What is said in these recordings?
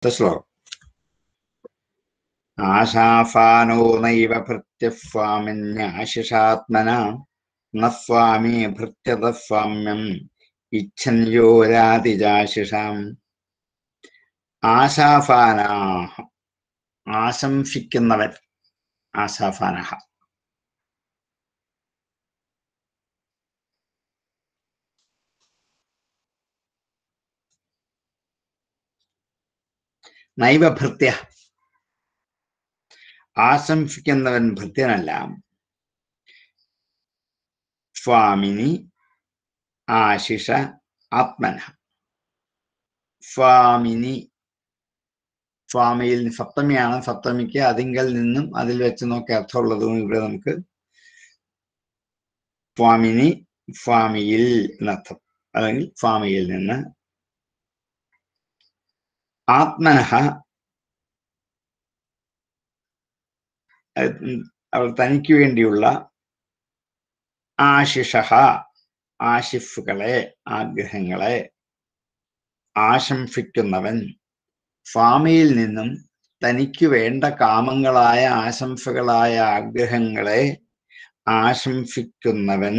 ശ്ലോകം ആശാഫാനോ നൈവ ഭൃത്യസ്വാമിന്യാശിഷാത്മന ന സ്വാമി ഭൃത്യത സ്വാമ്യം ഇച്ഛൻ യോരാതിജാശിഷാം ആശാഫാനാ ആശംസിക്കുന്നവൻ ആശാഫാനഹ നൈവ ഭൃത്യ ആശംസിക്കുന്നവൻ ഭൃത്യനല്ല സ്വാമിനി ആശിഷ ആത്മന സ്വാമിനി സ്വാമിയിൽ സപ്തമിയാണ് സപ്തമിക്ക് അതിങ്കൽ നിന്നും അതിൽ വെച്ച് നോക്കി അർത്ഥമുള്ളതും ഇവിടെ നമുക്ക് സ്വാമിനി സ്വാമിയിൽ എന്നർത്ഥം അല്ലെങ്കിൽ സ്വാമിയിൽ നിന്ന് ആത്മനഹ അവൾ തനിക്ക് വേണ്ടിയുള്ള ആശിഷ ആശിഫുകളെ ആഗ്രഹങ്ങളെ ആശംസിക്കുന്നവൻ സ്വാമിയിൽ നിന്നും തനിക്ക് വേണ്ട കാമങ്ങളായ ആശംസകളായ ആഗ്രഹങ്ങളെ ആശംസിക്കുന്നവൻ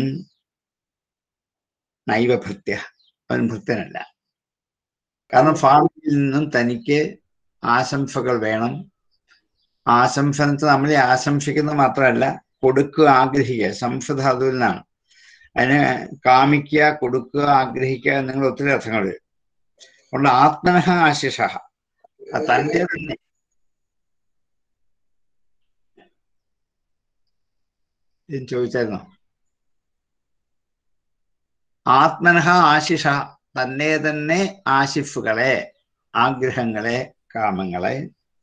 നൈവഭൃത്യ അവൻ ഭൃത്യനല്ല കാരണം സ്വാമിയിൽ നിന്നും തനിക്ക് ആശംസകൾ വേണം ആശംസ നമ്മളെ ആശംസിക്കുന്നത് മാത്രമല്ല കൊടുക്കുക ആഗ്രഹിക്കുക സംസധാതുവിൽ നിന്നാണ് അതിന് കാമിക്കുക കൊടുക്കുക ആഗ്രഹിക്കുക നിങ്ങൾ ഒത്തിരി അർത്ഥങ്ങൾ വരും അതുകൊണ്ട് ആത്മനഹ ആശിഷ തന്റെ തന്നെ ചോദിച്ചായിരുന്നോ ആത്മനഹ ആശിഷ തന്നെ തന്നെ ആശിഫുകളെ ആഗ്രഹങ്ങളെ കാമങ്ങളെ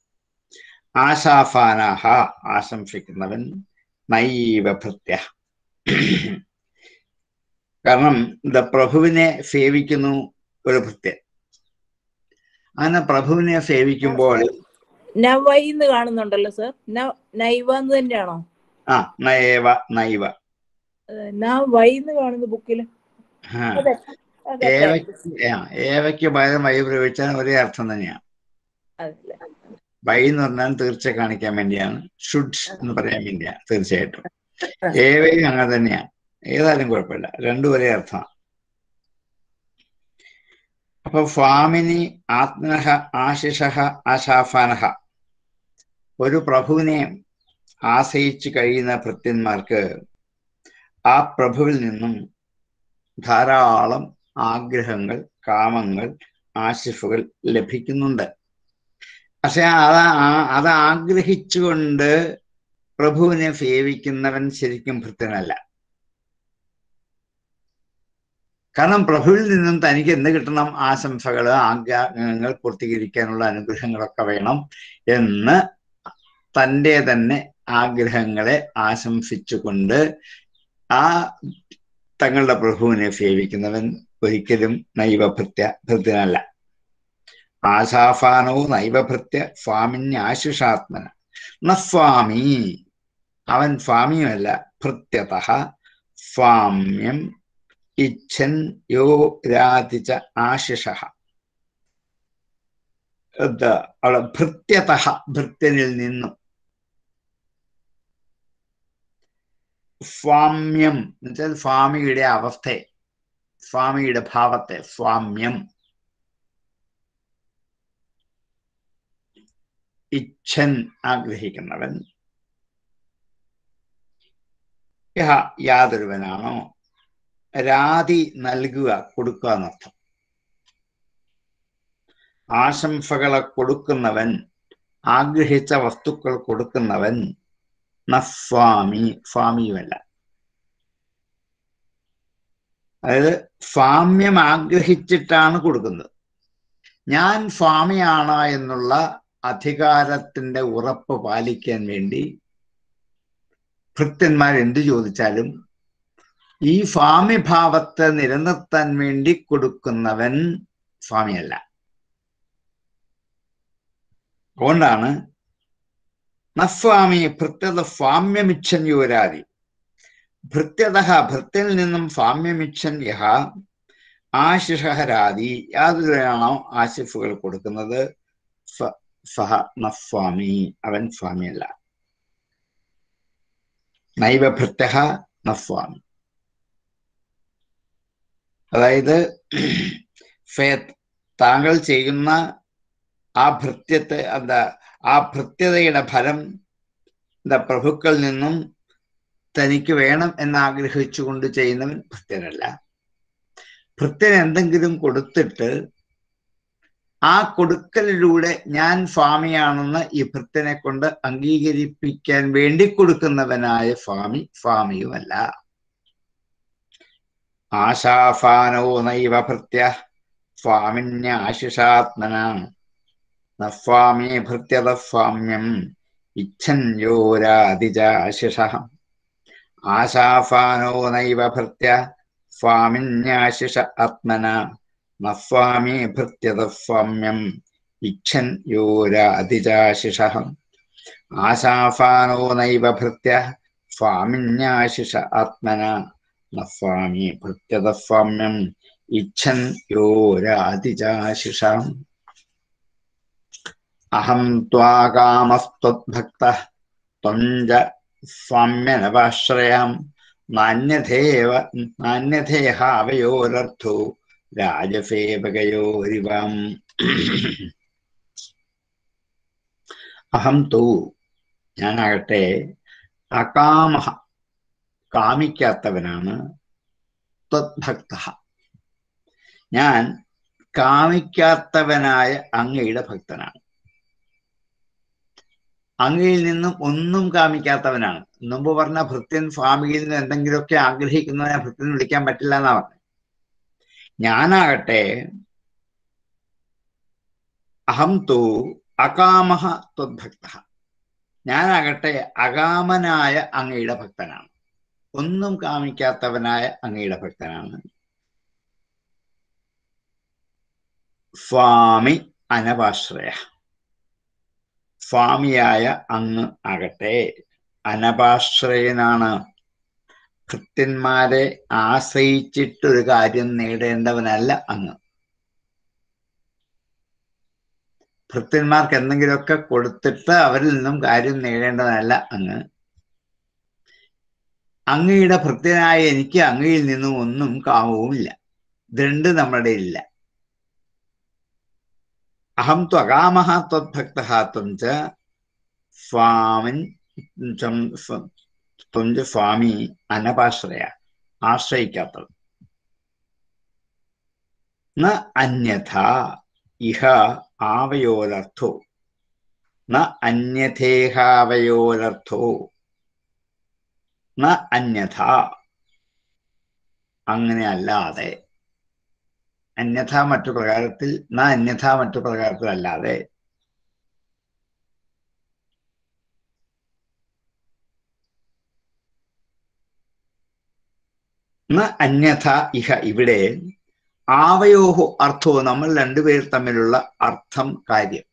ആശാഫാനാഹ ആശംസിക്കുന്നവൻ നൈവ ഭൃത്യ കാരണം ഇത് പ്രഭുവിനെ സേവിക്കുന്നു ഒരു ഭൃത്യൻ അങ്ങനെ പ്രഭുവിനെ സേവിക്കുമ്പോൾ നവൈന്ന് കാണുന്നുണ്ടല്ലോ സർ നൈവ എന്ന് തന്നെയാണോ ആ നൈവ നൈവ നവൈന്ന് കാണുന്ന ബുക്കില് ആ അതെ അതെ ഏവയ്ക്ക് ആ, ഏവയ്ക്ക് പകരം വൈ പ്രയോഗിച്ചാൽ ഒരേ അർത്ഥം തന്നെയാണ് അതല്ലേ വൈ എന്ന് പറഞ്ഞാൽ തീർച്ച കാണിക്കാൻ വേണ്ടിയാണ് ഷുഡ് എന്ന് പറയാൻ വേണ്ടിയാണ് തീർച്ചയായിട്ടും ഏവയും അങ്ങനെ തന്നെയാണ് ഏതായാലും കുഴപ്പമില്ല രണ്ടും ഒരേ അർത്ഥമാണ് അപ്പൊ സ്വാമിനി ആത്മനഹ ആശിഷ ആശാഫാനഹ ഒരു പ്രഭുവിനെ ആശ്രയിച്ചു കഴിയുന്ന ഭൃത്യന്മാർക്ക് ആ പ്രഭുവിൽ നിന്നും ധാരാളം ആഗ്രഹങ്ങൾ കാമങ്ങൾ ആശിഫുകൾ ലഭിക്കുന്നുണ്ട് പക്ഷെ അത് ആ- അത് ആഗ്രഹിച്ചുകൊണ്ട് പ്രഭുവിനെ സേവിക്കുന്നവൻ ശരിക്കും ഭൃത്യനല്ല കാരണം പ്രഭുവിൽ നിന്നും തനിക്ക് എന്ത് കിട്ടണം ആശംസകൾ ആഗ്രഹങ്ങൾ പൂർത്തീകരിക്കാനുള്ള അനുഗ്രഹങ്ങളൊക്കെ വേണം എന്ന് തൻ്റെ തന്നെ ആഗ്രഹങ്ങളെ ആശംസിച്ചുകൊണ്ട് ആ തങ്ങളുടെ പ്രഭുവിനെ സേവിക്കുന്നവൻ ഒരിക്കലും നൈവഭൃത്യ ഭൃത്യനല്ല ആശാഫാനോ നൈവഭൃത്യ സ്വാമിന്യാശിഷാത്മന ന സ്വാമി അവൻ സ്വാമിയുമല്ല ഭൃത്യത സ്വാമ്യം ഇച്ഛൻ യോ രാതിച്ച ആശിഷ ഇത് അവിടെ ഭൃത്യത ഭൃത്യനിൽ നിന്നും സ്വാമ്യം എന്നുവെച്ചാൽ സ്വാമിയുടെ അവസ്ഥയെ സ്വാമിയുടെ ഭാവത്തെ സ്വാമ്യം ഇച്ഛൻ ആഗ്രഹിക്കുന്നവൻ യഹ യാതൊരുവനാണോ രാതി നൽകുക കൊടുക്കുക എന്നർത്ഥം ആശംസകളെ കൊടുക്കുന്നവൻ ആഗ്രഹിച്ച വസ്തുക്കൾ കൊടുക്കുന്നവൻ ന സ്വാമി സ്വാമിയുമല്ല അതായത് സ്വാമ്യം ആഗ്രഹിച്ചിട്ടാണ് കൊടുക്കുന്നത് ഞാൻ സ്വാമിയാണ് എന്നുള്ള അധികാരത്തിന്റെ ഉറപ്പ് പാലിക്കാൻ വേണ്ടി ഭൃത്യന്മാർ എന്തു ചോദിച്ചാലും ഈ സ്വാമിഭാവത്തെ നിലനിർത്താൻ വേണ്ടി കൊടുക്കുന്നവൻ സ്വാമിയല്ല അതുകൊണ്ടാണ് നസ്വാമി ഭൃത്യത സ്വാമ്യമിച്ഛൻ യുവരാതി ഭൃത്യത ഭൃത്യനിൽ നിന്നും സ്വാമ്യമിച്ഛൻ യഹ ആശിഷഹരാതി യാതൊരുവനാണോ ആശിഫുകൾ കൊടുക്കുന്നത് സഹ ന സ്വാമി അവൻ സ്വാമിയല്ല നൈവ ഭൃത്യ ന സ്വാമി അതായത് ഫേത്ത് താങ്കൾ ചെയ്യുന്ന ആ ഭൃത്യത്തെ എന്താ ആ ഭൃത്യതയുടെ ഫലം എന്താ പ്രഭുക്കളിൽ നിന്നും തനിക്ക് വേണം എന്ന് ആഗ്രഹിച്ചുകൊണ്ട് ചെയ്യുന്നവൻ ഭൃത്യനല്ല ഭൃത്യൻ എന്തെങ്കിലും കൊടുത്തിട്ട് ആ കൊടുക്കലിലൂടെ ഞാൻ സ്വാമിയാണെന്ന് ഈ ഭൃത്യനെ കൊണ്ട് അംഗീകരിപ്പിക്കാൻ വേണ്ടി കൊടുക്കുന്നവനായ സ്വാമി സ്വാമിയുമല്ല ആശാഫാനോ നൈവ ഭൃത്യ സ്വാമിന്യാശിഷാത്മന ന സ്വാമി ഭൃത്യത സ്വാമ്യം ഇച്ഛൻ യോരാതിജാശിഷ ആശാഫാനോ നൈവ ഭൃത്യ സ്വാമിന്യാശിഷ ആത്മന ന സ്വാമി ഭൃത്യത സ്വാമ്യം ഇച്ഛൻ യോരാതിജാശിഷ ആശാഫാനോ നൈവ ഭൃത്യ സ്വാമിന്യാശിഷ ആത്മന ന സ്വാമി ഭൃത്യത സ്വാമ്യം ഇച്ഛൻ യോരാതിജാശിഷ അഹം ത്വാകാമസ്ത്വദ്ഭക്ത ത്വഞ്ച സ്വാമ്യനവാശ്രയാം നാന്യഥേവ നാന്യഥേഹാവയോരർത്ഥോ രാജസേവകയോരിവാം അഹം തു ഞാനാകട്ടെ അകാമ കാമിക്കാത്തവനാണ് ത്വദ്ഭക്ത ഞാൻ കാമിക്കാത്തവനായ അങ്ങയുടെ ഭക്തനാണ് അങ്ങയിൽ നിന്നും ഒന്നും കാമിക്കാത്തവനാണ് മുമ്പ് പറഞ്ഞ ഭൃത്യൻ സ്വാമിയിൽ നിന്ന് എന്തെങ്കിലുമൊക്കെ ആഗ്രഹിക്കുന്നവനെ ഭൃത്യൻ വിളിക്കാൻ പറ്റില്ല എന്നാ പറഞ്ഞത് ഞാനാകട്ടെ അഹം തു അകാമഹ ത്വദ്ഭക്ത ഞാനാകട്ടെ അകാമനായ അങ്ങയുടെ ഭക്തനാണ് ഒന്നും കാമിക്കാത്തവനായ അങ്ങയുടെ ഭക്തനാണ് സ്വാമി അനപാശ്രയ സ്വാമിയായ അങ്ങ് ആകട്ടെ അനപാശ്രയനാണ് ഭൃത്യന്മാരെ ആശ്രയിച്ചിട്ടൊരു കാര്യം നേടേണ്ടവനല്ല അങ്ങ് ഭൃത്യന്മാർക്ക് എന്തെങ്കിലുമൊക്കെ കൊടുത്തിട്ട് അവരിൽ നിന്നും കാര്യം നേടേണ്ടതല്ല അങ്ങ് അങ്ങയുടെ ഭൃത്യനായ എനിക്ക് അങ്ങയിൽ നിന്നും ഒന്നും കാമവുമില്ല ഇതുണ്ട് നമ്മുടെ ഇല്ല അഹം ത്വകാമഹ ത്വദ്ഭക്ത ത്വം ച സ്വാമിൻ ത്വം ച സ്വാമി അനപാശ്രയ ആശ്രയിക്കാത്തത് ന അന്യഥ ഇഹ ആവയോരർത്ഥോ ന അന്യഥേഹാവയോരർത്ഥോ ന അന്യഥ അങ്ങനെ അല്ലാതെ അന്യഥ മറ്റു പ്രകാരത്തിൽ ന അന്യഥ മറ്റു പ്രകാരത്തിൽ അല്ലാതെ ന അന്യഥ ഇഹ ഇവിടെ ആവയോഹോ അർത്ഥോ നമ്മൾ രണ്ടുപേർ തമ്മിലുള്ള അർത്ഥം കാര്യം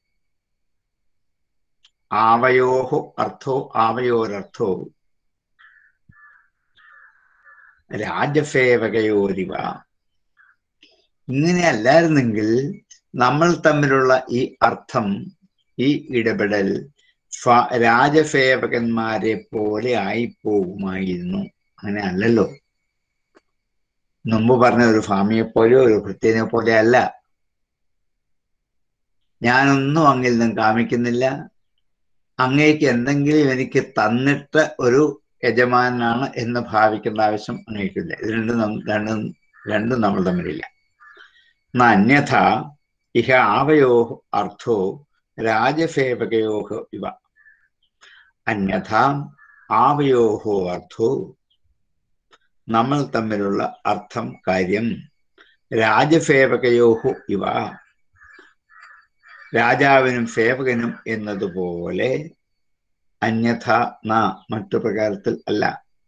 ആവയോഹോ അർത്ഥോ ആവയോരർത്ഥോ രാജസേവകയോരിവ ഇങ്ങനെ അല്ലായിരുന്നെങ്കിൽ നമ്മൾ തമ്മിലുള്ള ഈ അർത്ഥം ഈ ഇടപെടൽ രാജസേവകന്മാരെ പോലെ ആയിപ്പോകുമായിരുന്നു അങ്ങനെ അല്ലല്ലോ മുമ്പ് പറഞ്ഞ ഒരു സ്വാമിയെ പോലെയോ ഒരു ഭൃത്യനെ പോലെ അല്ല ഞാനൊന്നും അങ്ങിൽ നിന്നും കാമിക്കുന്നില്ല അങ്ങേക്ക് എന്തെങ്കിലും എനിക്ക് തന്നിട്ട് ഒരു യജമാനാണ് എന്ന് ഭാവിക്കേണ്ട ആവശ്യം അങ്ങേക്കില്ല ഇത് രണ്ടും രണ്ടും രണ്ടും നമ്മൾ തമ്മിലില്ല അന്യഥ ഇഹ ആവയോ അർത്ഥോ രാജസേവകയോ ഇവ അന്യഥ ആവയോഹോ അർത്ഥോ നമ്മൾ തമ്മിലുള്ള അർത്ഥം കാര്യം രാജസേവകയോഹു ഇവ രാജാവിനും സേവകനും എന്നതുപോലെ അന്യഥ ന മറ്റു പ്രകാരത്തിൽ അല്ല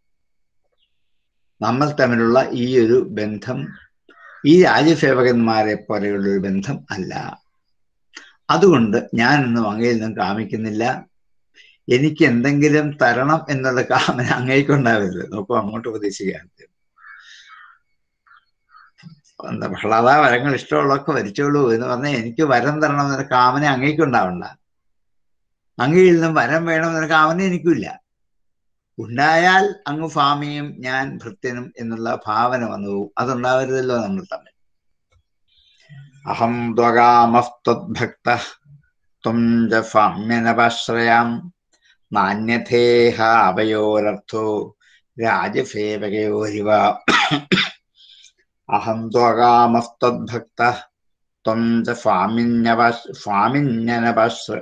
നമ്മൾ തമ്മിലുള്ള ഈ ഒരു ബന്ധം ഈ രാജസേവകന്മാരെ പോലെയുള്ള ഒരു ബന്ധം അല്ല അതുകൊണ്ട് ഞാനൊന്നും അങ്ങയിൽ നിന്നും കാമിക്കുന്നില്ല എനിക്ക് എന്തെങ്കിലും തരണം എന്നുള്ള കാമന അങ്ങേക്കുണ്ടാവരുത് നോക്കൂ അങ്ങോട്ട് ഉപദേശിക്കുകയാണ് എന്താ പ്രഹ്ലാദ വരങ്ങൾ ഇഷ്ടമുള്ളതൊക്കെ വരിച്ചോളൂ എന്ന് പറഞ്ഞാൽ എനിക്ക് വരം തരണം എന്നൊരു കാമന അങ്ങേക്കുണ്ടാവണ്ട അങ്ങയിൽ നിന്നും വരം വേണമെന്നൊരു കാമന എനിക്കില്ല ഉണ്ടായാൽ അങ്ങ് ഫാമിയും ഞാൻ ഭൃത്യനും എന്നുള്ള ഭാവന വന്നു പോകും അതുണ്ടാവരുതല്ലോ നമ്മൾ തമ്മിൽ അഹം ത്വകാമസ്ത്വദ്ഭക്ത ത്വം ച ഫാമ്യനപാശ്രയാം നാന്യഥേഹ അപയോരർത്ഥോ രാജസേവകയോരിവ അഹം ത്വകാമസ്ത്വദ്ഭക്ത ത്വം ച ഫാമിന്യപാശ് ഫാമിന്യനപാശ്ര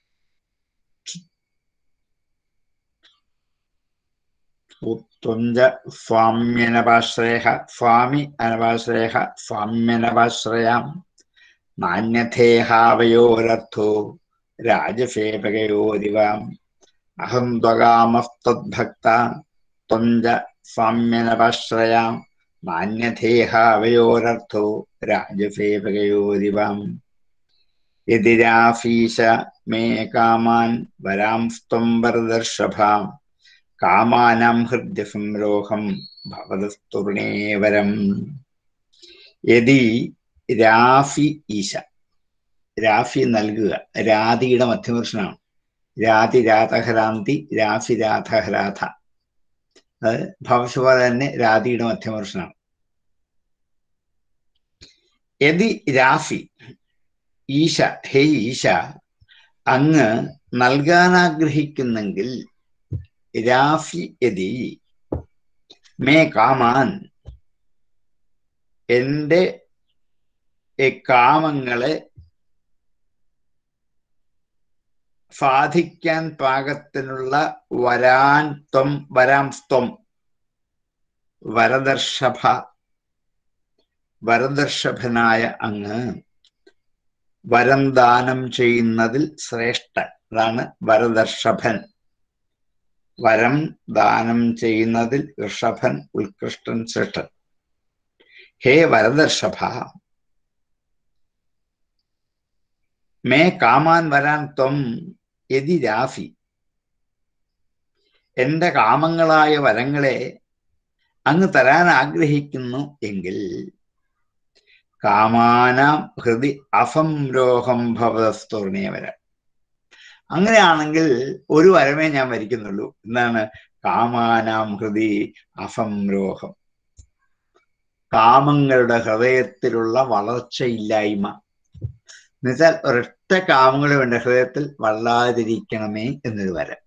ത്വം ച ഫാമ്യനപാശ്രയഃ ഫാമി അനപാശ്രയഃ ഫാമ്യനപാശ്രയാം നാന്യഥേഹാവയോരർത്ഥോ രാജസേവകയോരിവാം അഹം ത്വകാമസ്തദ്ഭക്ത ത്വം ച ഫാമ്യനപാശ്രയാം നാന്യഥേഹാവയോരർത്ഥോ രാജസേവകയോരിവാം യതിരാഫീശ മേ കാമാൻ വരാംസ്ത്വം വരദർഷഭാം കാമാനാം ഹൃദ്യസംരോഹം ഭവതസ്തുർണേവരം യതി രാഫി ഈശ രാഫി നൽകുക രാതിയുടെ മധ്യപുരുഷനാണ് രാതി രാതഹരാന്തി രാഫി രാധഹരാധ അത് ഭവശുഭ തന്നെ രാതിയുടെ മധ്യപുരുഷനാണ് യതി രാഫി ഈശ ഹേ ഈശ അങ്ങ് നൽകാൻ ആഗ്രഹിക്കുന്നെങ്കിൽ രാഫി യതി മേ കാമാൻ എന്റെ കാമങ്ങളെ സാധിക്കാൻ പാകത്തിനുള്ള വരാൻ ത്വം വരാം സ്ത്വം വരദർഷഭ വരദർഷഭനായ അങ്ങ് വരം ദാനം ചെയ്യുന്നതിൽ ശ്രേഷ്ഠൻ അതാണ് വരദർഷഭൻ വരം ദാനം ചെയ്യുന്നതിൽ ഋഷഭൻ ഉത്കൃഷ്ടൻ ശ്രേഷ്ഠൻ ഹേ വരദർഷഭ മേ കാമാൻ വരാൻ ത്വം യതി രാഫി എന്റെ കാമങ്ങളായ വരങ്ങളെ അങ്ങ് തരാൻ ആഗ്രഹിക്കുന്നു എങ്കിൽ കാമാനാം ഹൃദി അസംരോഹം ഭവതസ്തുർണിയ വരാൻ അങ്ങനെയാണെങ്കിൽ ഒരു വരമേ ഞാൻ വരിക്കുന്നുള്ളൂ എന്താണ് കാമാനാം ഹൃദി അസംരോഹം കാമങ്ങളുടെ ഹൃദയത്തിലുള്ള വളർച്ചയില്ലായ്മ എന്നുവെച്ചാൽ ഒരൊറ്റ കാമങ്ങളും എൻ്റെ ഹൃദയത്തിൽ വള്ളാതിരിക്കണമേ എന്നൊരു വരം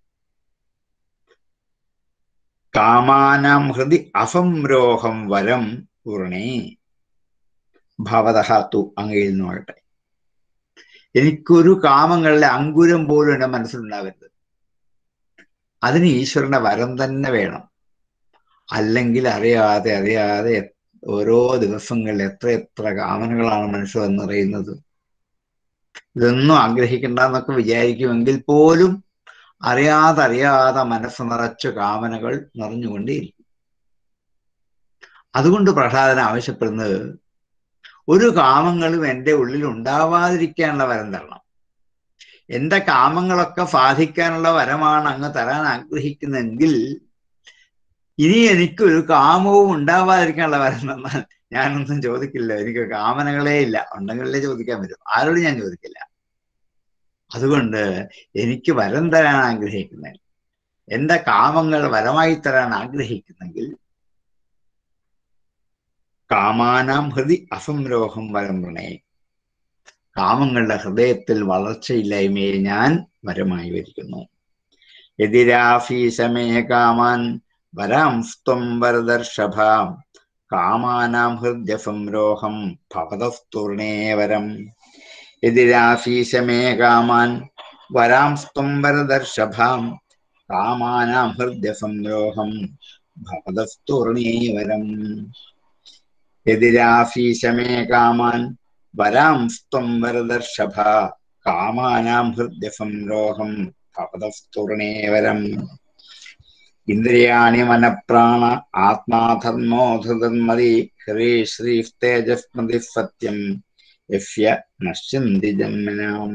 കാമാനാം ഹൃദി അസംരോഹം വരം പൂർണേ ഭവതഹാത്തു അങ്ങയിൽ നിന്നാകട്ടെ എനിക്കൊരു കാമങ്ങളിലെ അങ്കുരം പോലും എൻ്റെ മനസ്സിലുണ്ടാവരുത് അതിന് ഈശ്വരന്റെ വരം തന്നെ വേണം അല്ലെങ്കിൽ അറിയാതെ അറിയാതെ ഓരോ ദിവസങ്ങളിൽ എത്ര എത്ര കാമനകളാണ് മനുഷ്യർ വന്നറിയുന്നത് ഇതൊന്നും ആഗ്രഹിക്കണ്ട എന്നൊക്കെ വിചാരിക്കുമെങ്കിൽ പോലും അറിയാതെ അറിയാതെ മനസ്സ് നിറച്ച കാമനകൾ നിറഞ്ഞുകൊണ്ടേയിരിക്കും അതുകൊണ്ട് പ്രഹ്ലാദൻ ആവശ്യപ്പെടുന്നത് ഒരു കാമങ്ങളും എൻ്റെ ഉള്ളിൽ ഉണ്ടാവാതിരിക്കാനുള്ള വരം തരണം എൻ്റെ കാമങ്ങളൊക്കെ സാധിക്കാനുള്ള വരമാണ് അങ്ങ് തരാൻ ആഗ്രഹിക്കുന്നെങ്കിൽ ഇനി എനിക്കൊരു കാമവും ഉണ്ടാവാതിരിക്കാനുള്ള വരം തന്നാൽ ഞാനൊന്നും ചോദിക്കില്ല എനിക്ക് കാമനകളേ ഇല്ല ഉണ്ടെങ്കിലേ ചോദിക്കാൻ പറ്റും ആരോട് ഞാൻ ചോദിക്കില്ല അതുകൊണ്ട് എനിക്ക് വരം തരാൻ ആഗ്രഹിക്കുന്നെങ്കിൽ എൻ്റെ കാമങ്ങൾ വരമായി തരാൻ ആഗ്രഹിക്കുന്നെങ്കിൽ കാമാനാം ഹൃദി അസംരോഹം വരം പ്രണയെ കാമങ്ങളുടെ ഹൃദയത്തിൽ വളർച്ചയില്ലായ്മയെ ഞാൻ വരമായി വരിക്കുന്നു എതിരാഫീസമേ കാമാൻ വരാം സ്ത്വം വരദർഷഭാം കാമാനാം ഹൃദ്യസംരോഹം ഭവതസ്തുർണേ വരം എതിരാഫീസമേ കാമാൻ വരാം സ്ത്വം വരദർഷഭാം കാമാനാം ഹൃദ്യസംരോഹം ഭവതസ്തുർണേ വരം എതിരാഫീശമേ കാമാൻ വരാം സ്ത്വം വരദർഷഭ കാമാനാം ഹൃദ്യസംരോഹം ഭവതസ്തുർണേ വരം ഇന്ദ്രിയാണി മനപ്രാണ ആത്മാധർമ്മോധൃതന്മതി ഹ്രീ ശ്രീ തേജസ്മതി സത്യം യഫ്യ നശ്യന്തി ജന്മനാം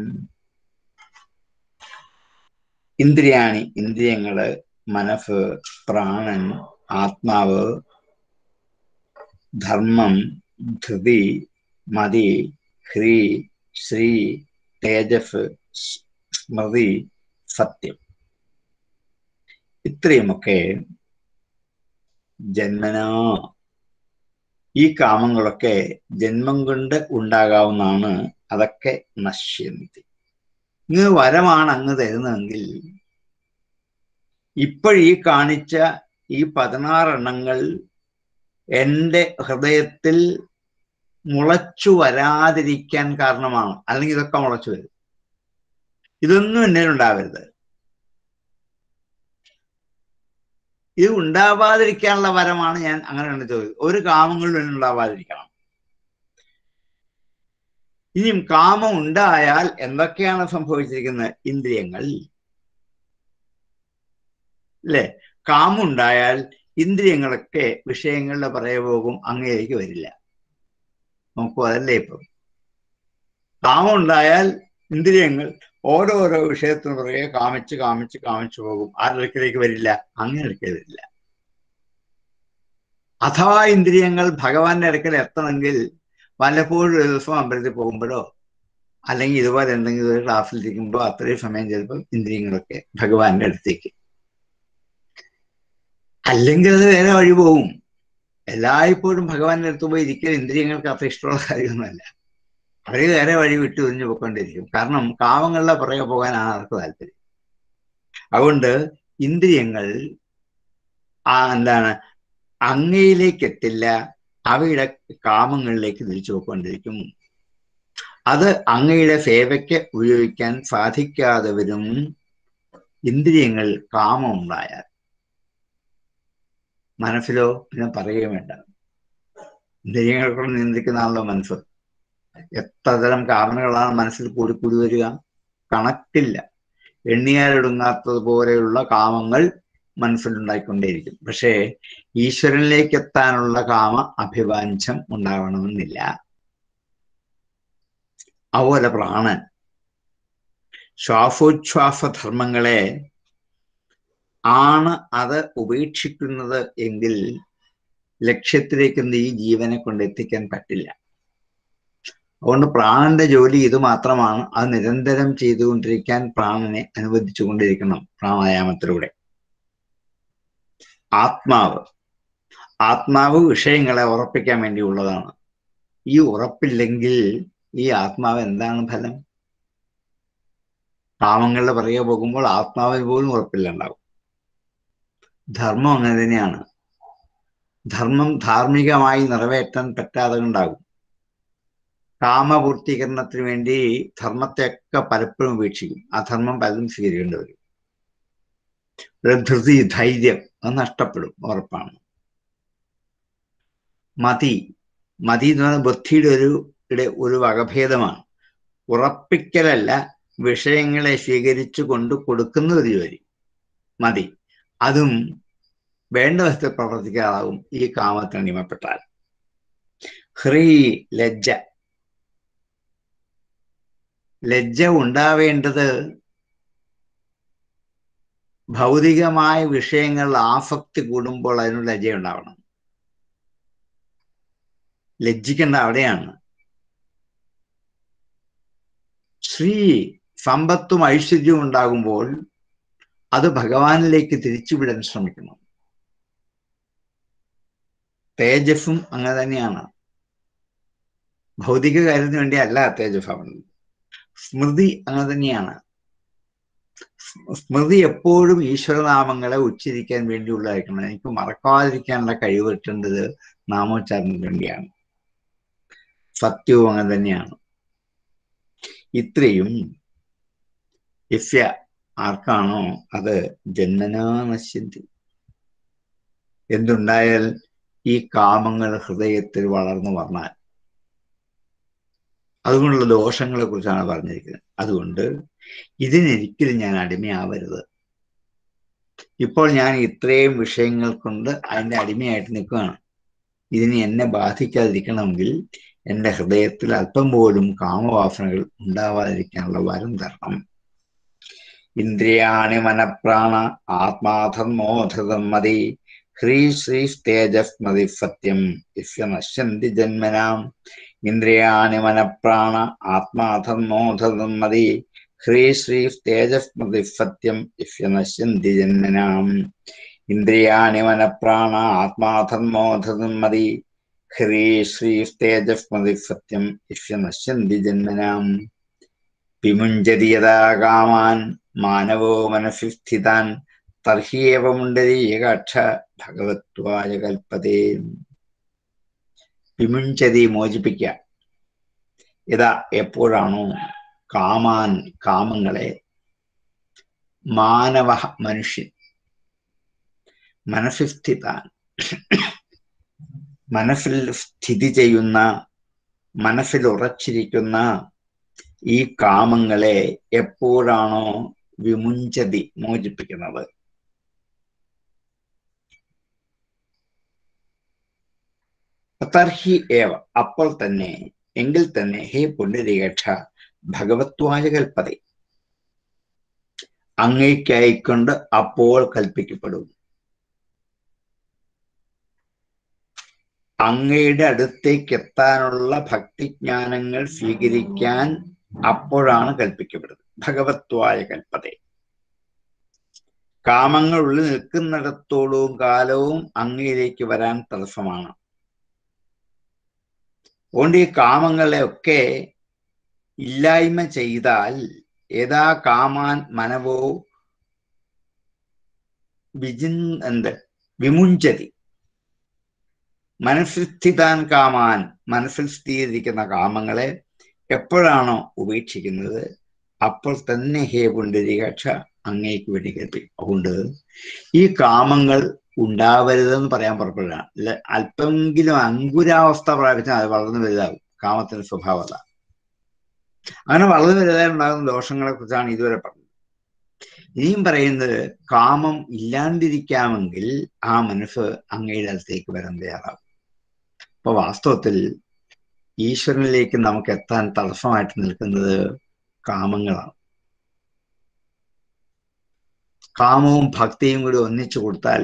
ഇന്ദ്രിയാണി ഇന്ദ്രിയങ്ങള് മനസ്സ് പ്രാണൻ ആത്മാവ് ധർമ്മം ധൃതി മതി ഹ്രീ ശ്രീ തേജസ് സ്മൃതി സത്യം ഇത്രയുമൊക്കെ ജന്മനാ ഈ കാമങ്ങളൊക്കെ ജന്മം കൊണ്ട് ഉണ്ടാകാവുന്നതാണ് അതൊക്കെ നശ്യന്തി ഇങ്ങ് വരമാണ് അങ്ങ് തരുന്നതെങ്കിൽ ഇപ്പോഴീ കാണിച്ച ഈ പതിനാറെണ്ണങ്ങൾ എൻ്റെ ഹൃദയത്തിൽ മുളച്ചു വരാതിരിക്കാൻ കാരണമാണ് അല്ലെങ്കിൽ ഇതൊക്കെ മുളച്ചു വരും ഇതൊന്നും എന്നിൽ ഉണ്ടാവരുത് ഇത് ഉണ്ടാവാതിരിക്കാനുള്ള വരമാണ് ഞാൻ അങ്ങനെ ചോദിച്ചത് ഒരു കാമങ്ങളിലും എന്നിൽ ഉണ്ടാവാതിരിക്കണം ഇനിയും കാമം ഉണ്ടായാൽ എന്തൊക്കെയാണ് സംഭവിച്ചിരിക്കുന്നത് ഇന്ദ്രിയങ്ങൾ അല്ലെ കാമം ഉണ്ടായാൽ ഇന്ദ്രിയങ്ങളൊക്കെ വിഷയങ്ങളുടെ പുറകെ പോകും അങ്ങേലേക്ക് വരില്ല നോക്കൂ അതല്ലേ ഇപ്പം കാമം ഉണ്ടായാൽ ഇന്ദ്രിയങ്ങൾ ഓരോരോ വിഷയത്തിന് പുറകെ കാമിച്ച് കാമിച്ച് കാമിച്ചു പോകും ആരുടെ അടുക്കിലേക്ക് വരില്ല അങ്ങനെ അടുക്കൽ വരില്ല അഥവാ ഇന്ദ്രിയങ്ങൾ ഭഗവാന്റെ അടുക്കൽ എത്തണമെങ്കിൽ പലപ്പോഴും ഒരു ദിവസം അമ്പലത്തിൽ പോകുമ്പോഴോ അല്ലെങ്കിൽ ഇതുപോലെ എന്തെങ്കിലും ഒരു ക്ലാസ്സിൽ ഇരിക്കുമ്പോൾ അത്രയും സമയം ചിലപ്പോൾ ഇന്ദ്രിയങ്ങളൊക്കെ ഭഗവാന്റെ അടുത്തേക്ക് അല്ലെങ്കിൽ അത് വേറെ വഴി പോകും എല്ലായ്പ്പോഴും ഭഗവാന്റെ അടുത്ത് പോയി ഇരിക്കൽ ഇന്ദ്രിയങ്ങൾക്ക് അത്ര ഇഷ്ടമുള്ള കാര്യമൊന്നുമല്ല അവര് വേറെ വഴി വിട്ടു ഒഴിഞ്ഞു പോയിക്കൊണ്ടിരിക്കും കാരണം കാമങ്ങളുടെ പുറകെ പോകാനാണ് അവർക്ക് താല്പര്യം അതുകൊണ്ട് ഇന്ദ്രിയങ്ങൾ ആ എന്താണ് അങ്ങയിലേക്ക് എത്തില്ല അവയുടെ കാമങ്ങളിലേക്ക് തിരിച്ചു പോയിക്കൊണ്ടിരിക്കും അത് അങ്ങയുടെ സേവയ്ക്ക് ഉപയോഗിക്കാൻ സാധിക്കാതെ വരും ഇന്ദ്രിയങ്ങൾ കാമം ഉണ്ടായാൽ മനസ്സിലോ പിന്നെ പറയുകയും വേണ്ട ഇന്ദ്രിയങ്ങളെ കൊണ്ട് നിയന്ത്രിക്കുന്നതാണല്ലോ മനസ്സ് എത്ര തരം കാമനകളാണ് മനസ്സിൽ കൂടി കൂടി വരിക കണക്കില്ല എണ്ണിയാലൊടുങ്ങാത്തത് പോലെയുള്ള കാമങ്ങൾ മനസ്സിലുണ്ടായിക്കൊണ്ടേയിരിക്കും പക്ഷേ ഈശ്വരനിലേക്ക് എത്താനുള്ള കാമ അഭിവാഞ്ചം ഉണ്ടാവണമെന്നില്ല അതുപോലെ പ്രാണൻ ശ്വാസോച്ഛ്വാസ ധർമ്മങ്ങളെ ആണ് അത് ഉപേക്ഷിക്കുന്നത് എങ്കിൽ ലക്ഷ്യത്തിലേക്കൊന്നും ഈ ജീവനെ കൊണ്ട് എത്തിക്കാൻ പറ്റില്ല അതുകൊണ്ട് പ്രാണന്റെ ജോലി ഇത് മാത്രമാണ് അത് നിരന്തരം ചെയ്തുകൊണ്ടിരിക്കാൻ പ്രാണനെ അനുവദിച്ചുകൊണ്ടിരിക്കണം പ്രാണായാമത്തിലൂടെ ആത്മാവ് ആത്മാവ് വിഷയങ്ങളെ ഉറപ്പിക്കാൻ വേണ്ടിയുള്ളതാണ് ഈ ഉറപ്പില്ലെങ്കിൽ ഈ ആത്മാവ് എന്താണ് ഫലം കാമങ്ങളുടെ പുറകെ പോകുമ്പോൾ ആത്മാവിന് പോലും ഉറപ്പില്ലുണ്ടാവും ധർമ്മം അങ്ങനെ തന്നെയാണ് ധർമ്മം ധാർമ്മികമായി നിറവേറ്റാൻ പറ്റാതെ ഉണ്ടാകും കാമപൂർത്തീകരണത്തിന് വേണ്ടി ധർമ്മത്തെയൊക്കെ പലപ്പോഴും ഉപേക്ഷിക്കും ആ ധർമ്മം പലതും സ്വീകരിക്കേണ്ടി വരും ധൃതി ധൈര്യം അത് നഷ്ടപ്പെടും ഉറപ്പാണ് മതി മതി എന്ന് പറയുന്നത് ബുദ്ധിയുടെ ഒരു ഒരു വകഭേദമാണ് ഉറപ്പിക്കലല്ല വിഷയങ്ങളെ സ്വീകരിച്ചു കൊണ്ട് കൊടുക്കുന്ന ഒരു ജോലി മതി അതും വേണ്ട വിധത്തിൽ പ്രവർത്തിക്കാതാവും ഈ കാമത്തിന് അടിമപ്പെട്ടാൽ ഹ്രീ ലജ്ജ ലജ്ജ ഉണ്ടാവേണ്ടത് ഭൗതികമായ വിഷയങ്ങൾ ആസക്തി കൂടുമ്പോൾ അതിന് ലജ്ജ ഉണ്ടാവണം ലജ്ജിക്കേണ്ട അവിടെയാണ് ശ്രീ സമ്പത്തും ഐശ്വര്യവും ഉണ്ടാകുമ്പോൾ അത് ഭഗവാനിലേക്ക് തിരിച്ചുവിടാൻ ശ്രമിക്കണം തേജസ്സും അങ്ങനെ തന്നെയാണ് ഭൗതിക കാര്യത്തിന് വേണ്ടി അല്ല തേജസ് ആവുന്നത് സ്മൃതി അങ്ങനെ തന്നെയാണ് സ്മൃതി എപ്പോഴും ഈശ്വരനാമങ്ങളെ ഉച്ചരിക്കാൻ വേണ്ടിയുള്ളതായിരിക്കണം എനിക്ക് മറക്കാതിരിക്കാനുള്ള കഴിവ് കിട്ടേണ്ടത് നാമോച്ചാരണത്തിന് വേണ്ടിയാണ് സത്യവും അങ്ങനെ തന്നെയാണ് ഇത്രയും യസ്യ ആർക്കാണോ അത് ജന്മനാ നശ്യന്തി എന്തുണ്ടായാൽ ഈ കാമങ്ങൾ ഹൃദയത്തിൽ വളർന്നു വന്നാൽ അതുകൊണ്ടുള്ള ദോഷങ്ങളെ കുറിച്ചാണ് പറഞ്ഞിരിക്കുന്നത് അതുകൊണ്ട് ഇതിനൊരിക്കലും ഞാൻ അടിമയാവരുത് ഇപ്പോൾ ഞാൻ ഇത്രയും വിഷയങ്ങൾ കൊണ്ട് അതിൻ്റെ അടിമയായിട്ട് നിൽക്കുകയാണ് ഇതിന് എന്നെ ബാധിക്കാതിരിക്കണമെങ്കിൽ എൻ്റെ ഹൃദയത്തിൽ അല്പം പോലും കാമവാസനകൾ ഉണ്ടാവാതിരിക്കാനുള്ള വരം തരണം ഇന്ദ്രിയാണി മനപ്രാണ ആത്മാധർമ്മോധൃതം മതി ഹ്രീ ശ്രീ തേജസ്മതി സത്യം ഇഫ്യ നശ്യന്തി ജന്മനാം ഇന്ദ്രിയാണി മനപ്രാണ ആത്മാധർമ്മോധർമ്മതി ഹ്രീ ശ്രീ തേജസ്മതി സത്യം ഇഫ്യ നശ്യന്തി ജന്മനാം ഇന്ദ്രിയാണി മനപ്രാണ ആത്മാധർമ്മോധർമ്മതി ഹ്രീ ശ്രീ തേജസ്മതി സത്യം ഇഫ്യ നശ്യന്തി ജന്മനാം വിമുഞ്ചതി യഥാ കാമാൻ മാനവോ മനസ്സി സ്ഥിതാൻ തർഹ്യേവമുണ്ടരീകക്ഷ ഭഗവത്വായ കൽപ്പതേ വിമുഞ്ചതി മോചിപ്പിക്കുക ഇതാ എപ്പോഴാണോ കാമാൻ കാമങ്ങളെ മാനവ മനുഷ്യൻ മനസ്സിൽ സ്ഥിതാൻ മനസ്സിൽ സ്ഥിതി ചെയ്യുന്ന മനസ്സിൽ ഉറച്ചിരിക്കുന്ന ഈ കാമങ്ങളെ എപ്പോഴാണോ വിമുഞ്ചതി മോചിപ്പിക്കുന്നത് തർഹി ഏവ അപ്പോൾ തന്നെ എങ്കിൽ തന്നെ ഹേ പുണ്യരേഖ ഭഗവത്വായ കൽപ്പത അങ്ങേക്കായിക്കൊണ്ട് അപ്പോൾ കൽപ്പിക്കപ്പെടും അങ്ങയുടെ അടുത്തേക്ക് എത്താനുള്ള ഭക്തിജ്ഞാനങ്ങൾ സ്വീകരിക്കാൻ അപ്പോഴാണ് കൽപ്പിക്കപ്പെടുന്നത് ഭഗവത്വായ കൽപ്പത കാമങ്ങൾ ഉള്ളിൽ നിൽക്കുന്നിടത്തോളവും കാലവും അങ്ങയിലേക്ക് വരാൻ തടസ്സമാണ് അതുകൊണ്ട് ഈ കാമങ്ങളെ ഒക്കെ ഇല്ലായ്മ ചെയ്താൽ ഏതാ കാമാൻ മനവോ വിജിൻ എന്ത് വിമുഞ്ചതി മനസ്സിൽ സ്ഥിതാൻ കാമാൻ മനസ്സിൽ സ്ഥിതിയിരിക്കുന്ന കാമങ്ങളെ എപ്പോഴാണോ ഉപേക്ഷിക്കുന്നത് അപ്പോൾ തന്നെ ഹേ പുണ്ടരീകക്ഷ അങ്ങേക്ക് വേണ്ടി കേൾപ്പിക്കും അതുകൊണ്ട് ഈ കാമങ്ങൾ ഉണ്ടാവരുതെന്ന് പറയാൻ പുറപ്പെടുകയാണ് അല്ല അല്പമെങ്കിലും അങ്കുരാവസ്ഥ പ്രാപിച്ചാൽ അത് വളർന്നു വലുതാകും കാമത്തിന്റെ സ്വഭാവത അങ്ങനെ വളർന്നു വലുതായി ഉണ്ടാകുന്ന ദോഷങ്ങളെ കുറിച്ചാണ് ഇതുവരെ പറഞ്ഞത് ഇനിയും പറയുന്നത് കാമം ഇല്ലാണ്ടിരിക്കാമെങ്കിൽ ആ മനസ്സ് അങ്ങയുടെ അടുത്തേക്ക് വരാൻ തയ്യാറാവും അപ്പൊ വാസ്തവത്തിൽ ഈശ്വരനിലേക്ക് നമുക്ക് എത്താൻ തടസ്സമായിട്ട് നിൽക്കുന്നത് കാമങ്ങളാണ് കാമവും ഭക്തിയും കൂടി ഒന്നിച്ചു കൊടുത്താൽ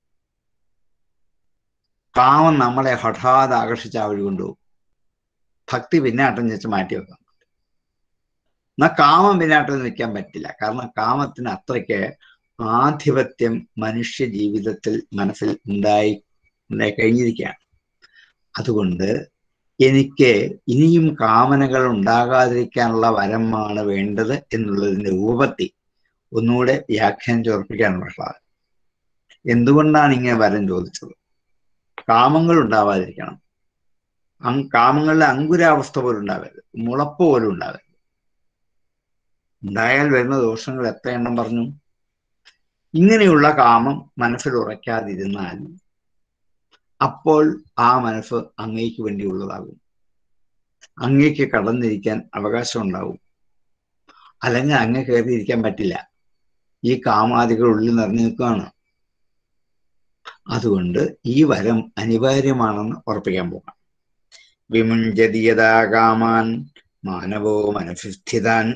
കാമം നമ്മളെ ഹഠാത് ആകർഷിച്ച ആ വഴി കൊണ്ടുപോകും ഭക്തി പിന്നാട്ടം വെച്ച് മാറ്റി വെക്കാം എന്നാൽ കാമം പിന്നാട്ടം നിൽക്കാൻ പറ്റില്ല കാരണം കാമത്തിന് അത്രയ്ക്ക് ആധിപത്യം മനുഷ്യ ജീവിതത്തിൽ മനസ്സിൽ ഉണ്ടായി ഉണ്ടായി കഴിഞ്ഞിരിക്കുകയാണ് അതുകൊണ്ട് എനിക്ക് ഇനിയും കാമനകൾ ഉണ്ടാകാതിരിക്കാനുള്ള വരമാണ് വേണ്ടത് എന്നുള്ളതിന്റെ രൂപത്തിൽ ഒന്നുകൂടെ വ്യാഖ്യാനം ചോർപ്പിക്കാനുള്ള ക്ലാസ് എന്തുകൊണ്ടാണ് ഇങ്ങനെ വരം ചോദിച്ചത് കാമങ്ങൾ ഉണ്ടാവാതിരിക്കണം കാമങ്ങളുടെ അങ്കുരാവസ്ഥ പോലും ഉണ്ടാവരുത് മുളപ്പ് പോലും ഉണ്ടാവരുത് ഉണ്ടായാൽ വരുന്ന ദോഷങ്ങൾ എത്ര എണ്ണം പറഞ്ഞു ഇങ്ങനെയുള്ള കാമം മനസ്സിൽ ഉറയ്ക്കാതിരുന്നാൽ അപ്പോൾ ആ മനസ്സ് അങ്ങേക്ക് വേണ്ടിയുള്ളതാകും അങ്ങേക്ക് കടന്നിരിക്കാൻ അവകാശം ഉണ്ടാവും അല്ലെങ്കിൽ അങ്ങ് കയറിയിരിക്കാൻ പറ്റില്ല ഈ കാമാദികൾ ഉള്ളിൽ നിറഞ്ഞു നിൽക്കുകയാണ് അതുകൊണ്ട് ഈ വരം അനിവാര്യമാണെന്ന് ഉറപ്പിക്കാൻ പോകാം വിമുഞ്ചതിയതാ കാമാൻ മാനവോ മനഃസ്ഥിതാൻ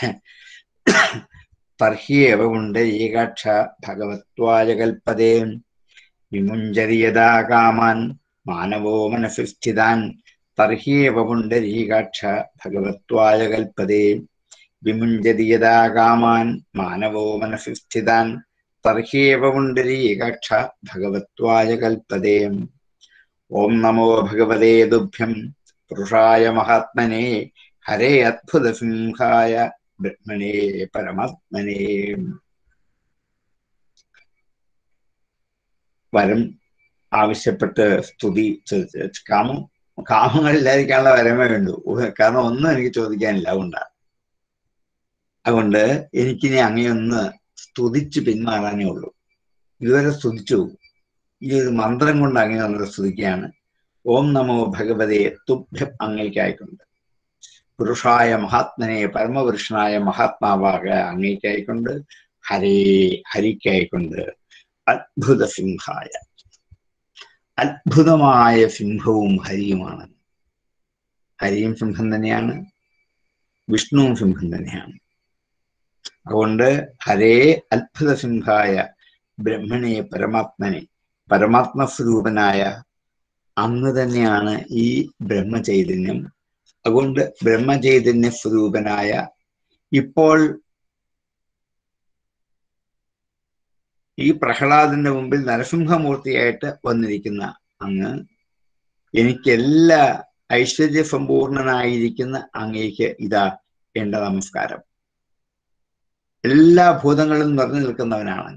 തർഹ്യേവമുണ്ട് ഏകാക്ഷ ഭഗവത്വായ കൽപ്പതേ വിമുഞ്ചതിയതാ കാമാൻ മാനവോ മനഃസ്ഥിതാൻ തർഹ്യേവമുണ്ടരീകാക്ഷ ഭഗവത്വായ കൽപ്പതേ വിമുഞ്ചതിയതാ കാമാൻ മാനവോ മനഃസ്ഥിതാൻ തർഹ്യേവമുണ്ടരീകാക്ഷ ഭഗവത്വായ കൽപ്പതേ ഓം നമോ ഭഗവതേ ദുഭ്യം പുരുഷായ മഹാത്മനെ ഹരേ അദ്ഭുത സിംഹായ ബ്രഹ്മണേ പരമാത്മനേ വരം ആവശ്യപ്പെട്ട് സ്തുതി കാമം കാമങ്ങളില്ലാതിരിക്കാനുള്ള വരമേ വേണ്ടു കാരണം ഒന്നും എനിക്ക് ചോദിക്കാനില്ല അതുകൊണ്ടാണ് അതുകൊണ്ട് എനിക്കിനി അങ്ങയൊന്ന് സ്തുതിച്ച് പിന്മാറാനേ ഉള്ളൂ ഇതുവരെ സ്തുതിച്ചു ഈ ഒരു മന്ത്രം കൊണ്ട് അങ്ങനെ നമ്മൾ സ്തുതിക്കുകയാണ് ഓം നമോ ഭഗവതേ തുഭ്യം അങ്ങേക്കായിക്കൊണ്ട് പുരുഷായ മഹാത്മനെ പരമപുരുഷനായ മഹാത്മാവാക അങ്ങേക്കായിക്കൊണ്ട് ഹരേ ഹരിക്കായിക്കൊണ്ട് അത്ഭുത സിംഹായ അത്ഭുതമായ സിംഹവും ഹരിയുമാണ് ഹരിയും സിംഹം തന്നെയാണ് വിഷ്ണുവും സിംഹം തന്നെയാണ് അതുകൊണ്ട് ഹരേ അത്ഭുത സിംഹായ ബ്രഹ്മണെ പരമാത്മനെ പരമാത്മ സ്വരൂപനായ അങ്ങ് തന്നെയാണ് ഈ ബ്രഹ്മചൈതന്യം അതുകൊണ്ട് ബ്രഹ്മചൈതന്യ സ്വരൂപനായ ഇപ്പോൾ ഈ പ്രഹ്ലാദന്റെ മുമ്പിൽ നരസിംഹമൂർത്തിയായിട്ട് വന്നിരിക്കുന്ന അങ്ങ് എനിക്കെല്ലാ ഐശ്വര്യ സമ്പൂർണനായിരിക്കുന്ന അങ്ങേക്ക് ഇതാ എന്റെ നമസ്കാരം എല്ലാ ഭൂതങ്ങളും നിറഞ്ഞു നിൽക്കുന്നവനാണ്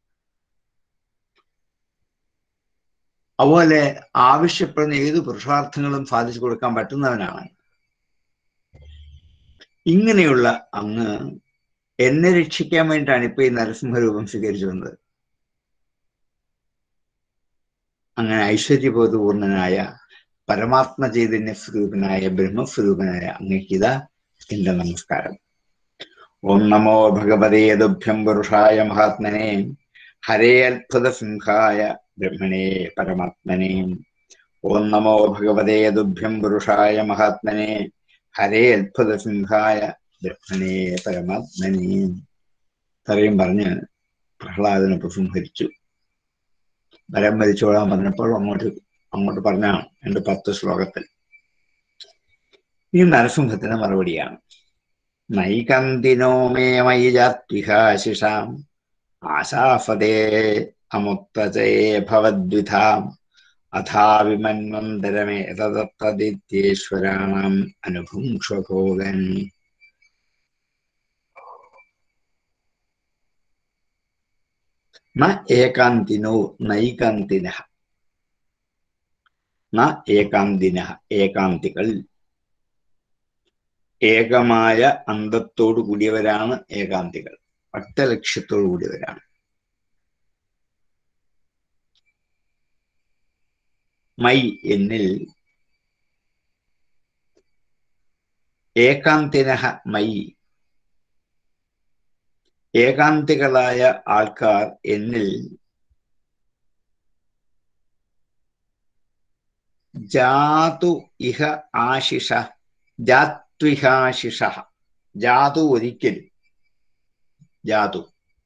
അതുപോലെ ആവശ്യപ്പെടുന്ന ഏത് പുരുഷാർത്ഥങ്ങളും സാധിച്ചു കൊടുക്കാൻ പറ്റുന്നവനാണ് ഇങ്ങനെയുള്ള അങ്ങ് എന്നെ രക്ഷിക്കാൻ വേണ്ടിയിട്ടാണ് ഇപ്പൊ ഈ നരസിംഹരൂപം സ്വീകരിച്ചു വന്നത് അങ്ങനെ ഐശ്വര്യബോധപൂർണനായ പരമാത്മ ചൈതന്യ സ്വരൂപനായ ബ്രഹ്മസ്വരൂപനായ അങ്ങേക്കിത എന്റെ നമസ്കാരം ഓം നമോ ഭഗവതേ ദുഭ്യം പുരുഷായ മഹാത്മനെ ഹരേ അത്ഭുത സിംഹായ ബ്രഹ്മണേ പരമാത്മനെ ഓം നമോ ഭഗവതേ ദുഭ്യം പുരുഷായ മഹാത്മനെ ഹരേ അത്ഭുത സിംഹായ ബ്രഹ്മണേ പരമാത്മനെ ഇത്രയും പറഞ്ഞ് പ്രഹ്ലാദനെ ഉപസംഹരിച്ചു വരം വരിച്ചോളാൻ പറഞ്ഞപ്പോൾ അങ്ങോട്ട് അങ്ങോട്ട് പറഞ്ഞാണ് എന്റെ പത്ത് ശ്ലോകത്തിൽ ഈ നരസിംഹത്തിന് മറുപടിയാണ് നൈകന്തിനോ മേ മയി ജാത്വിഹാശിഷാം ആശാഫതേ അമുത്തചേ ഭവദ്വിധാം അഥാവിമന്വന്തരമേ തദത്തദിത്യേശ്വരാണാം അനുഭുംക്ഷഭോഗൻ ന ഏകാന്തിനോ നൈകാന്തിന ന ഏകാന്തിന ഏകാന്തികൾ ഏകമായ അന്തത്തോടു കൂടിയവരാണ് ഏകാന്തികൾ ഒറ്റ ലക്ഷ്യത്തോടു കൂടിയവരാണ് മൈ എന്നിൽ ഏകാന്തിന മൈ ഏകാന്തികളായ ആൾക്കാർ എന്നിൽ ജാതു ഇഹ ആശിഷ ജാത്വിഹാശിഷ ജാതു ഒരിക്കൽ ജാതു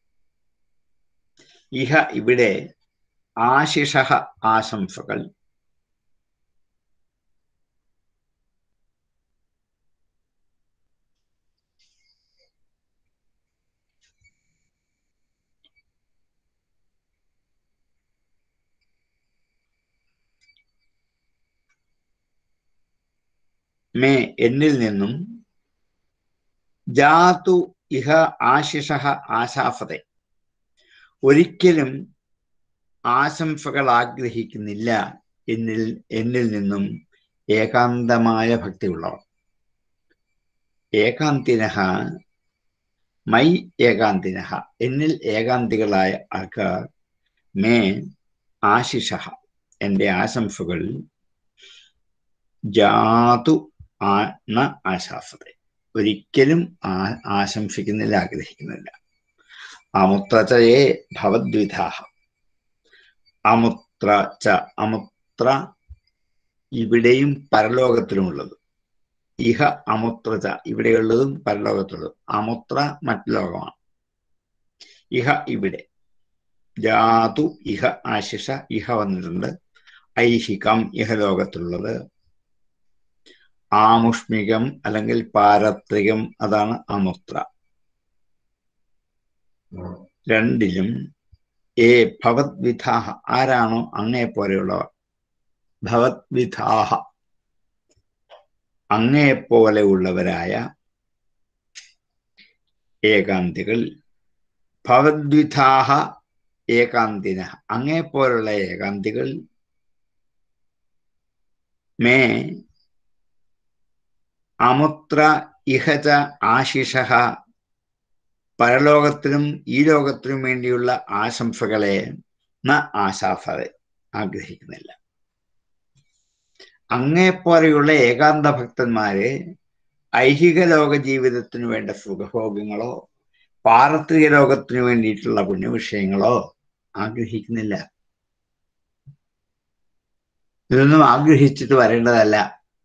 ഇഹ ഇവിടെ ആശിഷ ആശംസകൾ മേ എന്നിൽ നിന്നും ജാതു ഇഹ ആശിഷ ആശാഫതെ ഒരിക്കലും ആശംസകൾ ആഗ്രഹിക്കുന്നില്ല എന്നിൽ എന്നിൽ നിന്നും ഏകാന്തമായ ഭക്തിയുള്ളവർ ഏകാന്തിനഹ മൈ ഏകാന്തിനഹ എന്നിൽ ഏകാന്തികളായ ആൾക്കാർ മേ ആശിഷ എൻ്റെ ആശംസകൾ ജാതു ന ആശാസത ഒരിക്കലും ആ ആശംസിക്കുന്നില്ല ആഗ്രഹിക്കുന്നില്ല അമുത്രചയെ ഭവദ്വിധാഹ അമുത്ര ച അമുത്ര ഇവിടെയും പരലോകത്തിലുമുള്ളത് ഇഹ അമുത്രച ഇവിടെയുള്ളതും പരലോകത്തുള്ളതും അമുത്ര മറ്റു ലോകമാണ് ഇഹ ഇവിടെ ജാതു ഇഹ ആശിഷ ഇഹ വന്നിട്ടുണ്ട് ഐഹികം ഇഹലോകത്തുള്ളത് ആമുഷ്മികം അല്ലെങ്കിൽ പാരത്രികം അതാണ് അമുത്ര രണ്ടിലും ഏ ഭവദ്വിധാഹ ആരാണോ അങ്ങേ പോലെയുള്ളവർ ഭവദ്വിധാഹ അങ്ങേ പോലെയുള്ളവരായ ഏകാന്തികൾ ഭവദ്വിധാഹ ഏകാന്തിന അങ്ങേ പോലുള്ള ഏകാന്തികൾ മേ അമുത്ര ഇഹച ആശിഷ പരലോകത്തിനും ഈ ലോകത്തിനും വേണ്ടിയുള്ള ആശംസകളെ ന ആശാഫത ആഗ്രഹിക്കുന്നില്ല അങ്ങേപ്പോലെയുള്ള ഏകാന്ത ഭക്തന്മാരെ ഐഹിക ലോക ജീവിതത്തിനു വേണ്ട സുഖഭോഗങ്ങളോ പാരത്രിക ലോകത്തിനു വേണ്ടിയിട്ടുള്ള പുണ്യവിഷയങ്ങളോ ആഗ്രഹിക്കുന്നില്ല ഇതൊന്നും ആഗ്രഹിച്ചിട്ട് വരേണ്ടതല്ല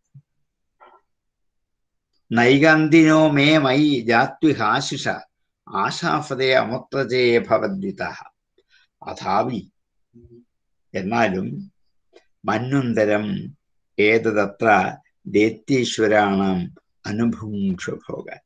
നൈകാന്തിനോ മേ മൈ ജാത്വിഹാശിഷ ആശാഫതേ അമുത്രജേ ഭവദ്വിത അഥാവി എന്നാലും മന്വന്തരം ഏതത്ര ദൈത്യീശ്വരാണ് അനുഭൂക്ഷഭോഗൻ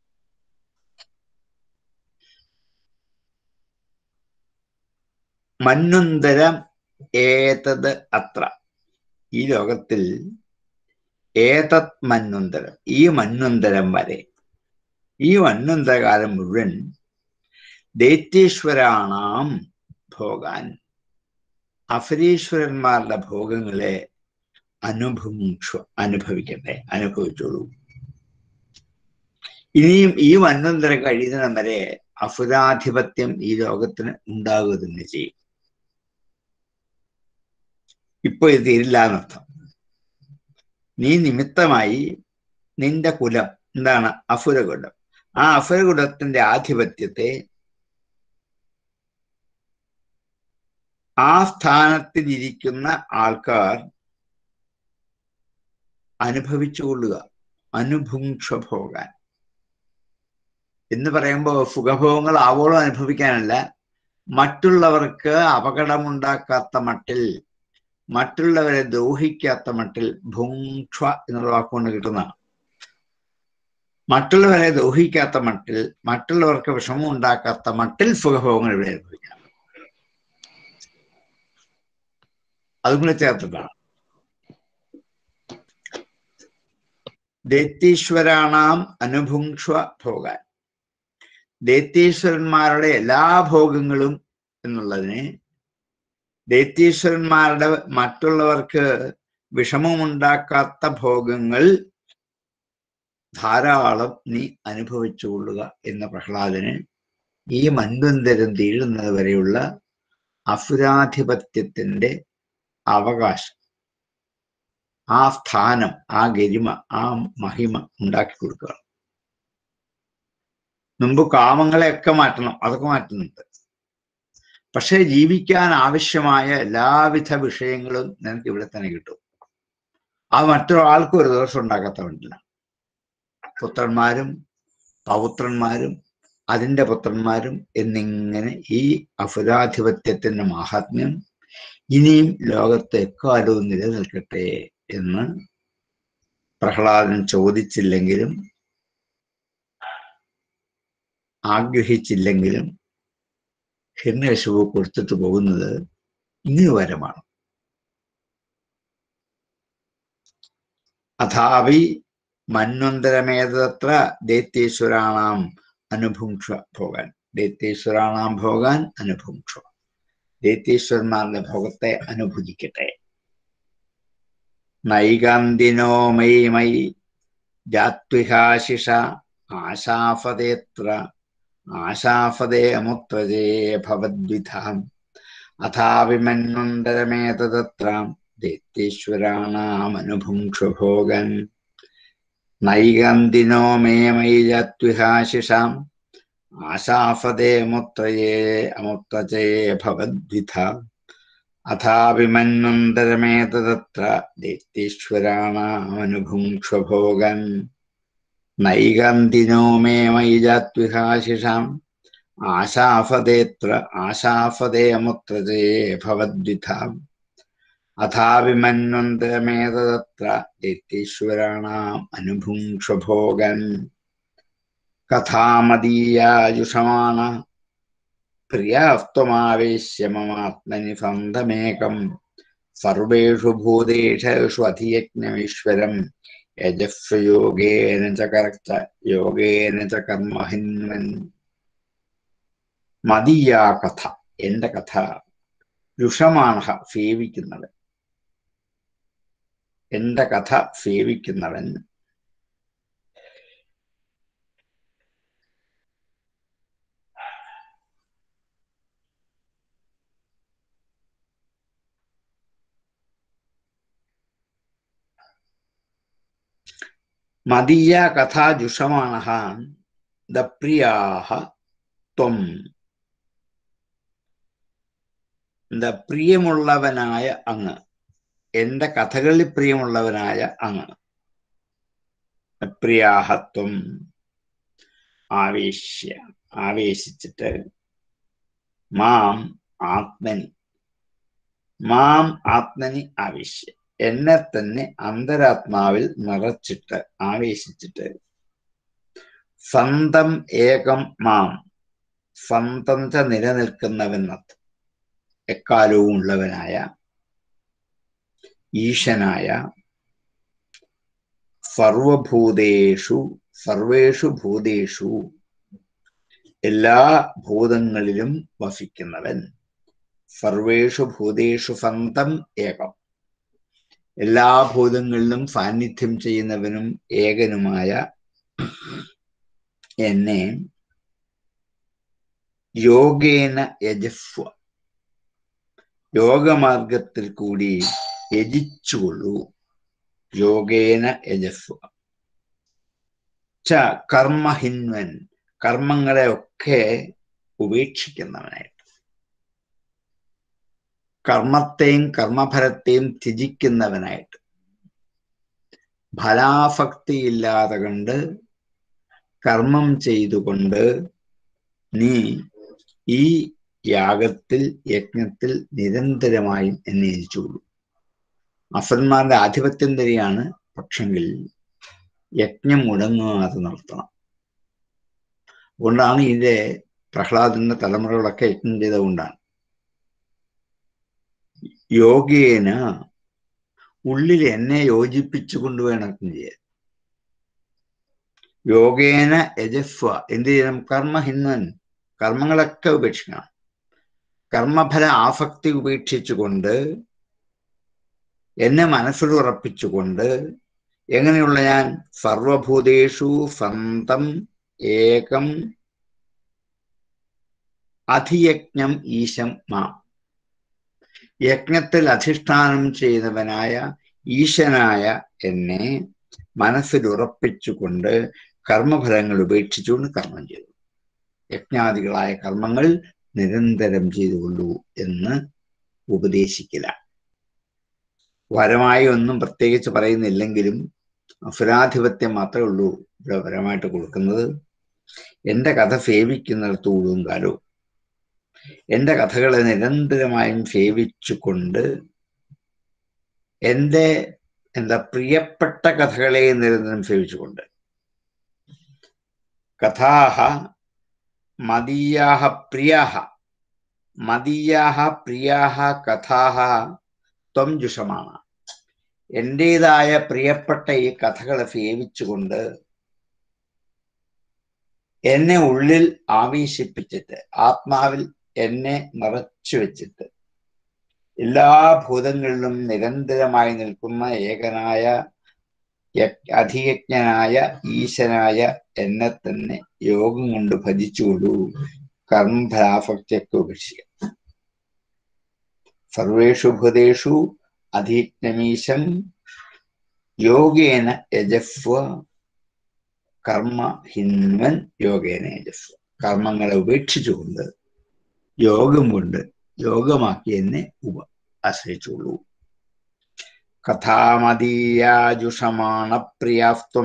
മന്വന്തരം ഏതത് അത്ര ഈ ലോകത്തിൽ ഏതത് മന്വന്തരം ഈ മന്വന്തരം വരെ ഈ മന്വന്തരകാലം മുഴുവൻ ദൈത്യീശ്വരാണാം ഭോഗാൻ അഫരീശ്വരന്മാരുടെ ഭോഗങ്ങളെ അനുഭവിച്ചു അനുഭവിക്കട്ടെ അനുഭവിച്ചോളൂ ഇനിയും ഈ മന്വന്തരം കഴിയുന്നിടം വരെ അസുരാധിപത്യം ഈ ലോകത്തിന് ഉണ്ടാകുക തന്നെ ചെയ്യും ഇപ്പൊ ഇത് തീരില്ല എന്നർത്ഥം നീ നിമിത്തമായി നിന്റെ കുലം എന്താണ് അസുരകുലം ആ അസുരകുലത്തിന്റെ ആധിപത്യത്തെ ആ സ്ഥാനത്തിലിരിക്കുന്ന ആൾക്കാർ അനുഭവിച്ചുകൊള്ളുക അനുഭുക്ഷഭോഗാൻ എന്ന് പറയുമ്പോൾ സുഖഭോഗങ്ങൾ ആവോളം അനുഭവിക്കാനല്ല മറ്റുള്ളവർക്ക് അപകടമുണ്ടാക്കാത്ത മട്ടിൽ മറ്റുള്ളവരെ ദ്രോഹിക്കാത്ത മട്ടിൽ ഭുങ്ക്ഷ എന്നുള്ള വാക്കുകൊണ്ട് കിട്ടുന്നതാണ് മറ്റുള്ളവരെ ദ്രോഹിക്കാത്ത മട്ടിൽ മറ്റുള്ളവർക്ക് വിഷമം ഉണ്ടാക്കാത്ത മട്ടിൽ സുഖഭോഗങ്ങൾ ഇവിടെ അനുഭവിക്കണം അതും കൂടെ ചേർത്തിട്ടാണ് ദൈത്യീശ്വരാണാം അനുഭുങ്ക്ഷ ഭോഗാൻ ദൈത്യീശ്വരന്മാരുടെ എല്ലാ ഭോഗങ്ങളും എന്നുള്ളതിനെ ദൈത്യീശ്വരന്മാരുടെ മറ്റുള്ളവർക്ക് വിഷമമുണ്ടാക്കാത്ത ഭോഗങ്ങൾ ധാരാളം നീ അനുഭവിച്ചുകൊള്ളുക എന്ന പ്രഹ്ലാദന് ഈ മന്വന്തരം തീരുന്നത് വരെയുള്ള അസുരാധിപത്യത്തിന്റെ അവകാശം ആ സ്ഥാനം ആ ഗരിമ ആ മഹിമ ഉണ്ടാക്കി കൊടുക്കുക മുമ്പ് കാമങ്ങളെയൊക്കെ മാറ്റണം അതൊക്കെ മാറ്റുന്നുണ്ട് പക്ഷെ ജീവിക്കാൻ ആവശ്യമായ എല്ലാവിധ വിഷയങ്ങളും നിനക്ക് ഇവിടെ തന്നെ കിട്ടും അത് മറ്റൊരാൾക്കും ഒരു ദോഷം ഉണ്ടാക്കാത്ത വേണ്ടില്ല പുത്രന്മാരും പൗത്രന്മാരും അതിൻ്റെ പുത്രന്മാരും എന്നിങ്ങനെ ഈ അസുരാധിപത്യത്തിന്റെ മാഹാത്മ്യം ഇനിയും ലോകത്ത് എക്കാലവും നിലനിൽക്കട്ടെ എന്ന് പ്രഹ്ലാദൻ ചോദിച്ചില്ലെങ്കിലും ആഗ്രഹിച്ചില്ലെങ്കിലും ഹിരണ്യകശിപു കൊടുത്തിട്ട് പോകുന്നത് ഇങ്ങനെ വരമാണ് അഥാപി മന്വന്തരമേതത്ര ദൈത്യേശ്വരാണാം അനുഭുക്ഷ ഭോഗാൻ ദൈത്യേശ്വരാണാം ഭോഗാൻ അനുഭുക്ഷ ദൈത്യേശ്വരന്മാരുടെ ഭോഗത്തെ അനുഭൂതിക്കട്ടെ നൈകാന്തിനോ മൈ മൈ ജാത്വിഹാശിഷ ആശാഫതേത്ര ആശാഫതേ അമുത്രജേ ഭവദ്വിധാം അഥാവിമന്വന്തരമേതത്ര ദൈത്യേശ്വരാണാമനുഭുക്ഷഭോഗൻ നൈകന്തിനോ മേ മൈ ജാത്വിഹാശിഷാം ആശാഫതേ മുത്രയേ അമുത്രജേ ഭവദ്വിധ അഥാവിമന്വന്തരമേതത്ര ദൈത്യേശ്വരാണാമനുഭുക്ഷഭോഗൻ നൈകന്തിനോ മേ മൈ ജാത്വിഹാശിഷാം ആശാഫതേത്ര ആശാഫതേ അമുത്രജേ ഭവദ്വിധ അഥാവിമന്വന്തരമേതത്ര ദൈത്യേശ്വരാണാം അനുഭുക്ഷഭോഗൻ കഥാമദീയായുഷമാണ പ്രിയാസ്ത്വമാവേശ്യ മമാത്മനി സന്തമേകം സർവേഷു ഭൂതേഷു അധിയജ്ഞമീശ്വരം യജസ്വ യോഗേന ച കർച്ച യോഗേന ച കർമ്മഹിന്വൻ മതിയാ കഥ എന്റെ കഥ രുഷമാണ സേവിക്കുന്നവൻ എന്റെ കഥ സേവിക്കുന്നവൻ മദീയ കഥാ ജുഷമാണ ദപ്രിയാഹ ത്വം എന്താ പ്രിയമുള്ളവനായ അങ്ങ് എന്റെ കഥകളിൽ പ്രിയമുള്ളവനായ അങ്ങ് പ്രിയാഹത്വം ആവേശ്യ ആവേശിച്ചിട്ട് മാം ആത്മനി മാം ആത്മനി ആവേശ്യ എന്നെ തന്നെ അന്തരാത്മാവിൽ നിറച്ചിട്ട് ആവേശിച്ചിട്ട് സ്വന്തം ഏകം മാം സ്വന്തന്ത്ര നിലനിൽക്കുന്നവെന്നത് എക്കാലവും ഉള്ളവനായ ഈശനായ സർവഭൂതേഷു സർവേഷു ഭൂതേഷു എല്ലാ ഭൂതങ്ങളിലും വസിക്കുന്നവൻ സർവേഷു ഭൂതേഷു സ്വന്തം ഏകം എല്ലാ ഭൂതങ്ങളിലും സാന്നിധ്യം ചെയ്യുന്നവനും ഏകനുമായ എന്നെ യോഗേന യജസ്വ യോഗമാർഗത്തിൽ കൂടി യജിച്ചുകൊള്ളൂ യോഗേന യജസ്വ ച കർമ്മഹിന്വൻ കർമ്മങ്ങളെ ഒക്കെ ഉപേക്ഷിക്കുന്നവനായിട്ട് കർമ്മത്തെയും കർമ്മഫലത്തെയും ത്യജിക്കുന്നവനായിട്ട് ഫലാസക്തി ഇല്ലാതെ കണ്ട് കർമ്മം ചെയ്തുകൊണ്ട് നീ ഈ യാഗത്തിൽ യജ്ഞത്തിൽ നിരന്തരമായും എന്നെ ഇരിച്ചുള്ളൂ അസന്മാരുടെ ആധിപത്യം തന്നെയാണ് പക്ഷെങ്കിൽ യജ്ഞം മുടങ്ങാതെ നടത്തണം അതുകൊണ്ടാണ് ഇതിന്റെ പ്രഹ്ലാദന്റെ തലമുറകളൊക്കെ യജ്ഞം ചെയ്തുകൊണ്ടാണ് യോഗേന ഉള്ളിൽ എന്നെ യോജിപ്പിച്ചുകൊണ്ട് വേണം യജ്ഞം ചെയ്യാൻ യോഗേന യജസ്വ എന്ത് ചെയ്യണം കർമ്മഹിന്വൻ കർമ്മങ്ങളൊക്കെ ഉപേക്ഷിക്കണം കർമ്മഫല ആസക്തി ഉപേക്ഷിച്ചുകൊണ്ട് എന്നെ മനസ്സിൽ ഉറപ്പിച്ചുകൊണ്ട് എങ്ങനെയുള്ള ഞാൻ സർവഭൂതേഷു സ്വന്തം ഏകം അധിയജ്ഞം ഈശം മാ യജ്ഞത്തിൽ അധിഷ്ഠാനം ചെയ്തവനായ ഈശനായ എന്നെ മനസ്സിൽ ഉറപ്പിച്ചുകൊണ്ട് കർമ്മഫലങ്ങൾ ഉപേക്ഷിച്ചുകൊണ്ട് കർമ്മം ചെയ്തു യജ്ഞാദികളായ കർമ്മങ്ങൾ നിരന്തരം ചെയ്തുകൊള്ളൂ എന്ന് ഉപദേശിക്കില്ല വരമായി ഒന്നും പ്രത്യേകിച്ച് പറയുന്നില്ലെങ്കിലും അസുരാധിപത്യം മാത്രമേ ഉള്ളൂ ഇവിടെ വരമായിട്ട് കൊടുക്കുന്നത് എന്റെ കഥ സേവിക്കുന്നിടത്തോളം കാലവും എന്റെ കഥകളെ നിരന്തരമായും സേവിച്ചുകൊണ്ട് എന്റെ എന്താ പ്രിയപ്പെട്ട കഥകളെ നിരന്തരം സേവിച്ചുകൊണ്ട് കഥാഹ മദീയാഹ പ്രിയാഹ മദീയാഹ പ്രിയാഹ കഥാഹ ത്വം ജുഷമാണ് എന്റേതായ പ്രിയപ്പെട്ട ഈ കഥകളെ സേവിച്ചുകൊണ്ട് എന്നെ ഉള്ളിൽ ആവേശിപ്പിച്ചിട്ട് ആത്മാവിൽ എന്നെ നിറച്ചു വെച്ചിട്ട് എല്ലാ ഭൂതങ്ങളിലും നിരന്തരമായി നിൽക്കുന്ന ഏകനായ അധിയജ്ഞനായ ഈശനായ എന്നെ തന്നെ യോഗം കൊണ്ട് ഭജിച്ചുകൊള്ളൂ കർമ്മഫലാസക്തിയൊക്കെ ഉപേക്ഷിക്കുക സർവേഷു ഭൂതേഷു അധിജ്ഞമീശം യോഗേന യജസ്വ കർമ്മ ഹിന്വൻ യോഗേന യജസ്വ കർമ്മങ്ങളെ ഉപേക്ഷിച്ചുകൊണ്ട് യോഗം കൊണ്ട് യോഗമാക്കി എന്നെ ഉപ ആശ്രയിച്ചുള്ളൂ കഥാമതീയാജുഷമാണ പ്രിയാസ്ത്വം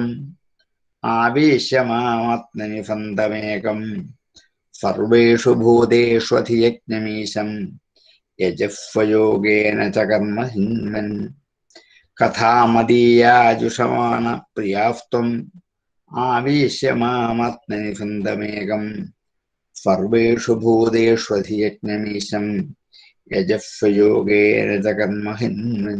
ആവേശമാത്മനി സന്തമേകം സർവേഷു ഭൂതേഷു അധിയജ്ഞമീശം യജസ്വയോഗേന ച കർമ്മ ഹിന്വൻ കഥാമതീയാജുഷമാണ പ്രിയാസ്ത്വം ആവേശ്യമാത്മനി സന്തമേകം സർവേഷു ഭൂതേഷു അധിയജ്ഞമീശം യജസ്വയോഗേന ച കർമ്മ ഹിന്വൻ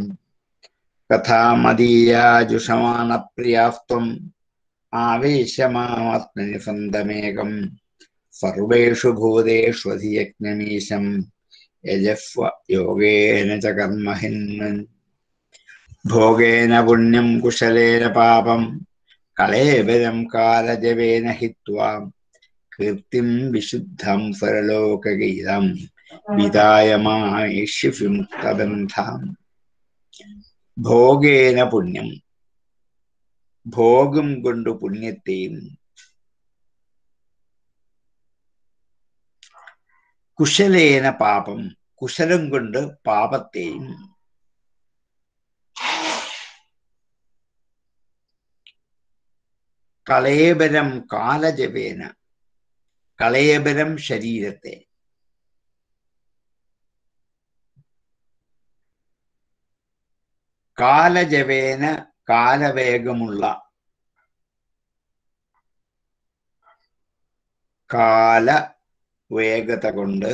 കഥാമതീയാജുഷമാണ പ്രിയാസ്ത്വം ആവേശമാത്മനി സന്തമേകം സർവേഷു ഭൂതേഷു അധിയജ്ഞമീശം യജസ്വ യോഗേന ച കർമ്മ ഹിന്വൻ ഭോഗേന പുണ്യം കുശലേന പാപം കളേബരം കാലജവേന ഹിത്വാ കീർത്തിം വിശുദ്ധം സ്വരലോകഗീതം വിതായമായിഷ്യവിമുക്തബന്ധാം ഭോഗേന പുണ്യം ഭോഗം കൊണ്ട് പുണ്യത്തെയും കുശലേന പാപം കുശലം കൊണ്ട് പാപത്തെയും കളേബരം കാലജവേന കളേബരം ശരീരത്തെ കാലജവേന കാലവേഗമുള്ള കാല വേഗത കൊണ്ട്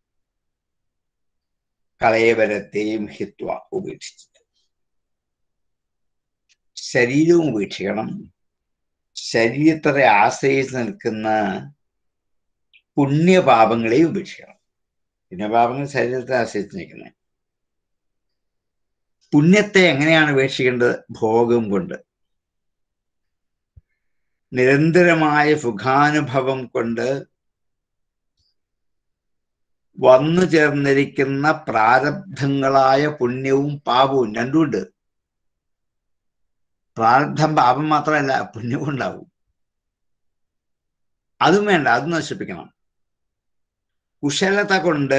കളയവരത്തെയും ഹിത്വ ഉപേക്ഷിച്ചത് ശരീരവും ഉപേക്ഷിക്കണം ശരീരത്തെ ആശ്രയിച്ച് നിൽക്കുന്ന പുണ്യപാപങ്ങളെയും ഉപേക്ഷിക്കണം പുണ്യപാപങ്ങൾ ശരീരത്തെ ആശ്രയിച്ച് നിൽക്കുന്നത് പുണ്യത്തെ എങ്ങനെയാണ് ഉപേക്ഷിക്കേണ്ടത് ഭോഗം കൊണ്ട് നിരന്തരമായ സുഖാനുഭവം കൊണ്ട് വന്നു ചേർന്നിരിക്കുന്ന പ്രാരബ്ധങ്ങളായ പുണ്യവും പാപവും രണ്ടുമുണ്ട് പ്രാരബ്ധം പാപം മാത്രമല്ല പുണ്യവും ഉണ്ടാവും അതും വേണ്ട അത് നശിപ്പിക്കണം കുശലത കൊണ്ട്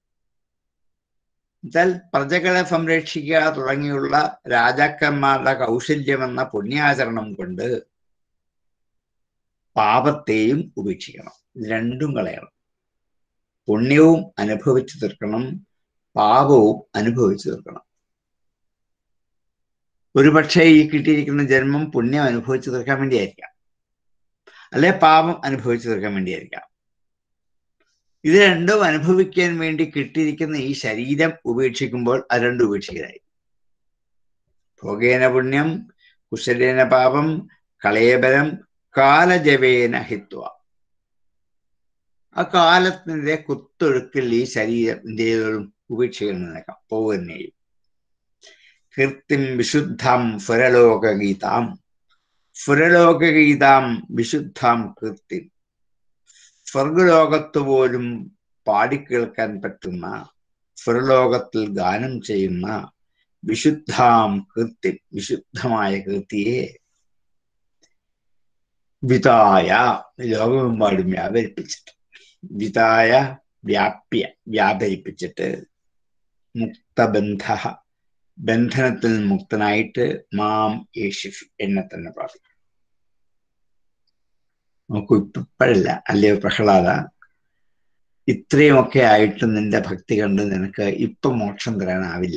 എന്നാൽ പ്രജകളെ സംരക്ഷിക്കുക തുടങ്ങിയുള്ള രാജാക്കന്മാരുടെ കൗശല്യമെന്ന പുണ്യാചരണം കൊണ്ട് പാപത്തെയും ഉപേക്ഷിക്കണം രണ്ടും കളയണം പുണ്യവും അനുഭവിച്ചു തീർക്കണം പാപവും അനുഭവിച്ചു തീർക്കണം ഒരുപക്ഷെ ഈ കിട്ടിയിരിക്കുന്ന ജന്മം പുണ്യം അനുഭവിച്ചു തീർക്കാൻ വേണ്ടിയായിരിക്കാം അല്ലെ പാപം അനുഭവിച്ചു തീർക്കാൻ വേണ്ടിയായിരിക്കാം ഇത് രണ്ടും അനുഭവിക്കാൻ വേണ്ടി കിട്ടിയിരിക്കുന്ന ഈ ശരീരം ഉപേക്ഷിക്കുമ്പോൾ അത് രണ്ടും ഉപേക്ഷിക്കലായി ഭോഗേന പുണ്യം കുശലേന പാപം കളയബലം കാലജവേന ഹിത്വ ആ കാലത്തിന്റെ കുത്തൊഴുക്കിൽ ഈ ശരീരം എന്തെങ്കിലും ഉപേക്ഷിക്കുന്നേക്കാം പോകുന്നേയും കീർത്തിം വിശുദ്ധം ഫുരലോകഗീതാം ഫുരലോകഗീതാം വിശുദ്ധാം കീർത്തി സ്വർഗലോകത്ത് പോലും പാടിക്കേൾക്കാൻ പറ്റുന്ന ഫുരലോകത്തിൽ ഗാനം ചെയ്യുന്ന വിശുദ്ധാം കീർത്തി വിശുദ്ധമായ കീർത്തിയെ വിതായ ലോകമെമ്പാടും വ്യാപരിപ്പിച്ചിട്ട് വിതായ വ്യാപ്യ വ്യാപരിപ്പിച്ചിട്ട് മുക്തബന്ധ ബന്ധനത്തിൽ മുക്തനായിട്ട് മാം യേശുഫ് എന്നെ തന്നെ പ്രാർത്ഥിക്കും നോക്കൂ ഇപ്പഴല്ല അല്ലയോ പ്രഹ്ലാദ ഇത്രയുമൊക്കെ ആയിട്ട് നിന്റെ ഭക്തി കണ്ട് നിനക്ക് ഇപ്പൊ മോക്ഷം തരാനാവില്ല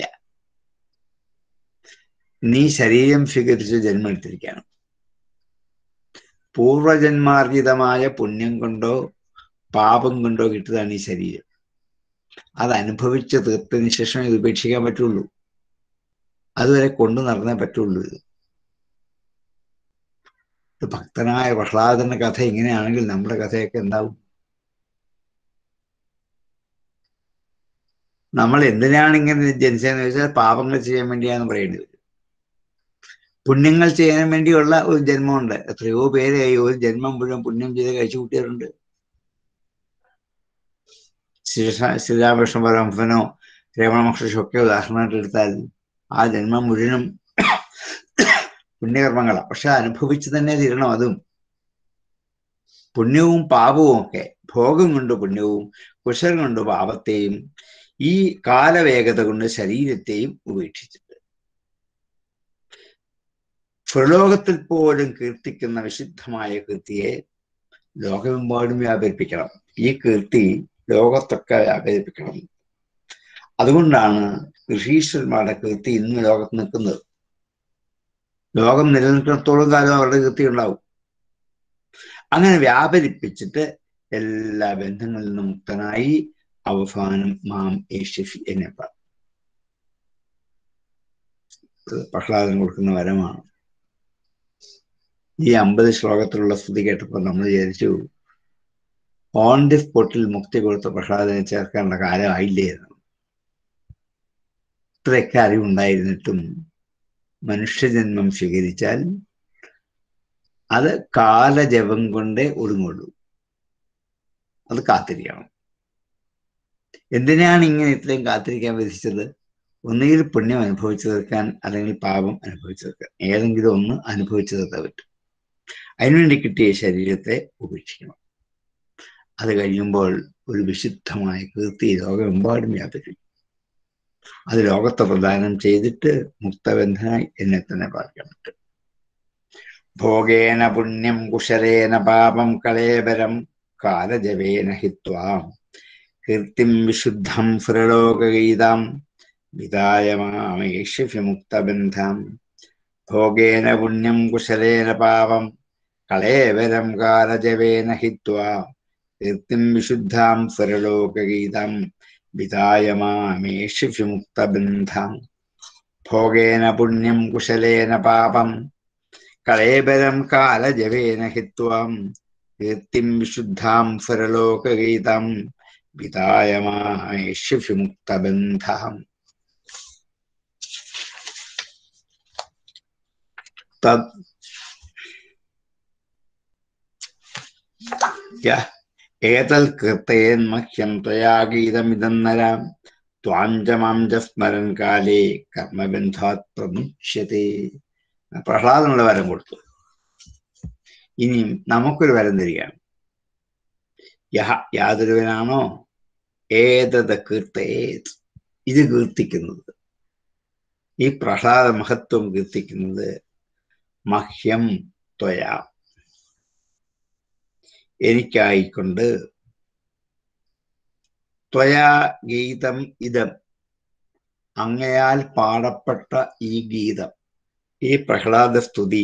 നീ ശരീരം സ്വീകരിച്ച് ജന്മെടുത്തിരിക്കുകയാണ് പൂർവജന്മാർജിതമായ പുണ്യം കൊണ്ടോ പാപം കൊണ്ടോ കിട്ടുന്നതാണ് ഈ ശരീരം അത് അനുഭവിച്ച് തീർത്തതിന് ശേഷം ഇത് ഉപേക്ഷിക്കാൻ പറ്റുള്ളൂ അതുവരെ കൊണ്ടു നടന്നേ പറ്റുള്ളൂ ഇത് ഭക്തനായ പ്രഹ്ലാദന്റെ കഥ ഇങ്ങനെയാണെങ്കിൽ നമ്മുടെ കഥയൊക്കെ എന്താവും നമ്മൾ എന്തിനാണ് ഇങ്ങനെ ജനിച്ചതെന്ന് വെച്ചാൽ പാപങ്ങൾ ചെയ്യാൻ വേണ്ടിയാന്ന് പറയേണ്ടി വരും പുണ്യങ്ങൾ ചെയ്യാൻ വേണ്ടിയുള്ള ഒരു ജന്മമുണ്ട് എത്രയോ പേര് ഈ ഒരു ജന്മം മുഴുവൻ പുണ്യം ചെയ്ത് കഴിച്ചു കൂട്ടിയവരുണ്ട് ശ്രീരാമകൃഷ്ണ പരമഹംസനോ രമണ മഹർഷിയോ ഒക്കെ ഉദാഹരണമായിട്ട് എടുത്താൽ ആ ജന്മം മുഴുവനും പുണ്യകർമ്മങ്ങളാണ് പക്ഷെ അനുഭവിച്ചു തന്നെ തീരണം അതും പുണ്യവും പാപവും ഒക്കെ ഭോഗം കൊണ്ട് പുണ്യവും കുശലം കൊണ്ട് പാപത്തെയും ഈ കാലവേഗത കൊണ്ട് ശരീരത്തെയും ഉപേക്ഷിച്ചിട്ട് സ്വലോകത്തിൽ പോലും കീർത്തിക്കുന്ന വിശുദ്ധമായ കീർത്തിയെ ലോകമെമ്പാടും വ്യാപരിപ്പിക്കണം ഈ കീർത്തി ലോകത്തൊക്കെ വ്യാപരിപ്പിക്കണം അതുകൊണ്ടാണ് ഋഷീശ്വരന്മാരുടെ കീർത്തി ഇന്ന് ലോകത്ത് നിൽക്കുന്നത് ലോകം നിലനിൽക്കുന്നിടത്തോളം കാലം അവരുടെ കീർത്തി ഉണ്ടാവും അങ്ങനെ വ്യാപരിപ്പിച്ചിട്ട് എല്ലാ ബന്ധങ്ങളിൽ നിന്നും മുക്തനായി അവസാനം മാം ഏഷ്യഫി എന്നെ പറഞ്ഞു പ്രഹ്ലാദൻ കൊടുക്കുന്ന വരമാണ് ഈ അമ്പത് ശ്ലോകത്തിലുള്ള സ്തുതി കേട്ടപ്പോൾ നമ്മൾ വിചാരിച്ചു ഓൺ ദി സ്പോട്ടിൽ മുക്തി കൊടുത്ത പ്രഹ്ലാദനെ ചേർക്കേണ്ട കാലമായില്ലേ എന്ന് ഇത്രയൊക്കെ അറിവുണ്ടായിരുന്നിട്ടും മനുഷ്യജന്മം സ്വീകരിച്ചാൽ അത് കാലജപം കൊണ്ടേ ഒടുങ്ങുള്ളൂ അത് കാത്തിരിക്കണം എന്തിനാണ് ഇങ്ങനെ ഇത്രയും കാത്തിരിക്കാൻ വിധിച്ചത് ഒന്നുകിൽ പുണ്യം അനുഭവിച്ചു തീർക്കാൻ അല്ലെങ്കിൽ പാപം അനുഭവിച്ചു തീർക്കാൻ ഏതെങ്കിലും ഒന്ന് അനുഭവിച്ചു തീർക്കാൻ പറ്റും അതിനുവേണ്ടി കിട്ടിയ ശരീരത്തെ ഉപേക്ഷിക്കണം അത് കഴിയുമ്പോൾ ഒരു വിശുദ്ധമായ കീർത്തി ലോകമെമ്പാടും വ്യാപിക്കും അത് ലോകത്തെ പ്രദാനം ചെയ്തിട്ട് മുക്തബന്ധനായി എന്നെ തന്നെ പാലിക്കാൻ പറ്റും ഭോഗേന പുണ്യം കുശലേന പാപം കളേബരം കാലജവേന ഹിത്വാം കീർത്തിം വിശുദ്ധം സുരലോകഗീതാം വിതായ മാമേഷ്യമുക്തബന്ധം ഭോഗേന പുണ്യം കുശലേന പാപം കളേവരം കാലജവേന ഹിത്വാ കീർത്തിം വിശുദ്ധാം സ്വരലോകഗീതം വിതായ മാമേഷ്യമുക്തബന്ധം ഭോഗേന പുണ്യം കുശലേന പാപം കളേബരം കാലജവേന ഹിത്വാം കീർത്തിം വിശുദ്ധാം സ്വരലോകഗീതം വിതായ മാമേഷ്യമുക്തബന്ധം തത് യഃ ഏതൽ കൃത്തേൻ മഹ്യം ത്വയാ ഗീതമിതന്നരാം ത്വാം ച മാം ച സ്മരൻ കാലേ കർമ്മബന്ധാത് പ്രമുച്യത്തെ പ്രഹ്ലാദനുള്ള വരം കൊടുത്തു ഇനിയും നമുക്കൊരു വരം തരികയാണ് യഹ യാതൊരുവനാണോ ഏതത് കീർത്തേത് ഇത് കീർത്തിക്കുന്നത് ഈ പ്രഹ്ലാദ മഹത്വം കീർത്തിക്കുന്നത് മഹ്യം ത്വയ എനിക്കായിക്കൊണ്ട് ത്വയാ ഗീതം ഇതം അങ്ങയാൽ പാടപ്പെട്ട ഈ ഗീതം ഈ പ്രഹ്ലാദ സ്തുതി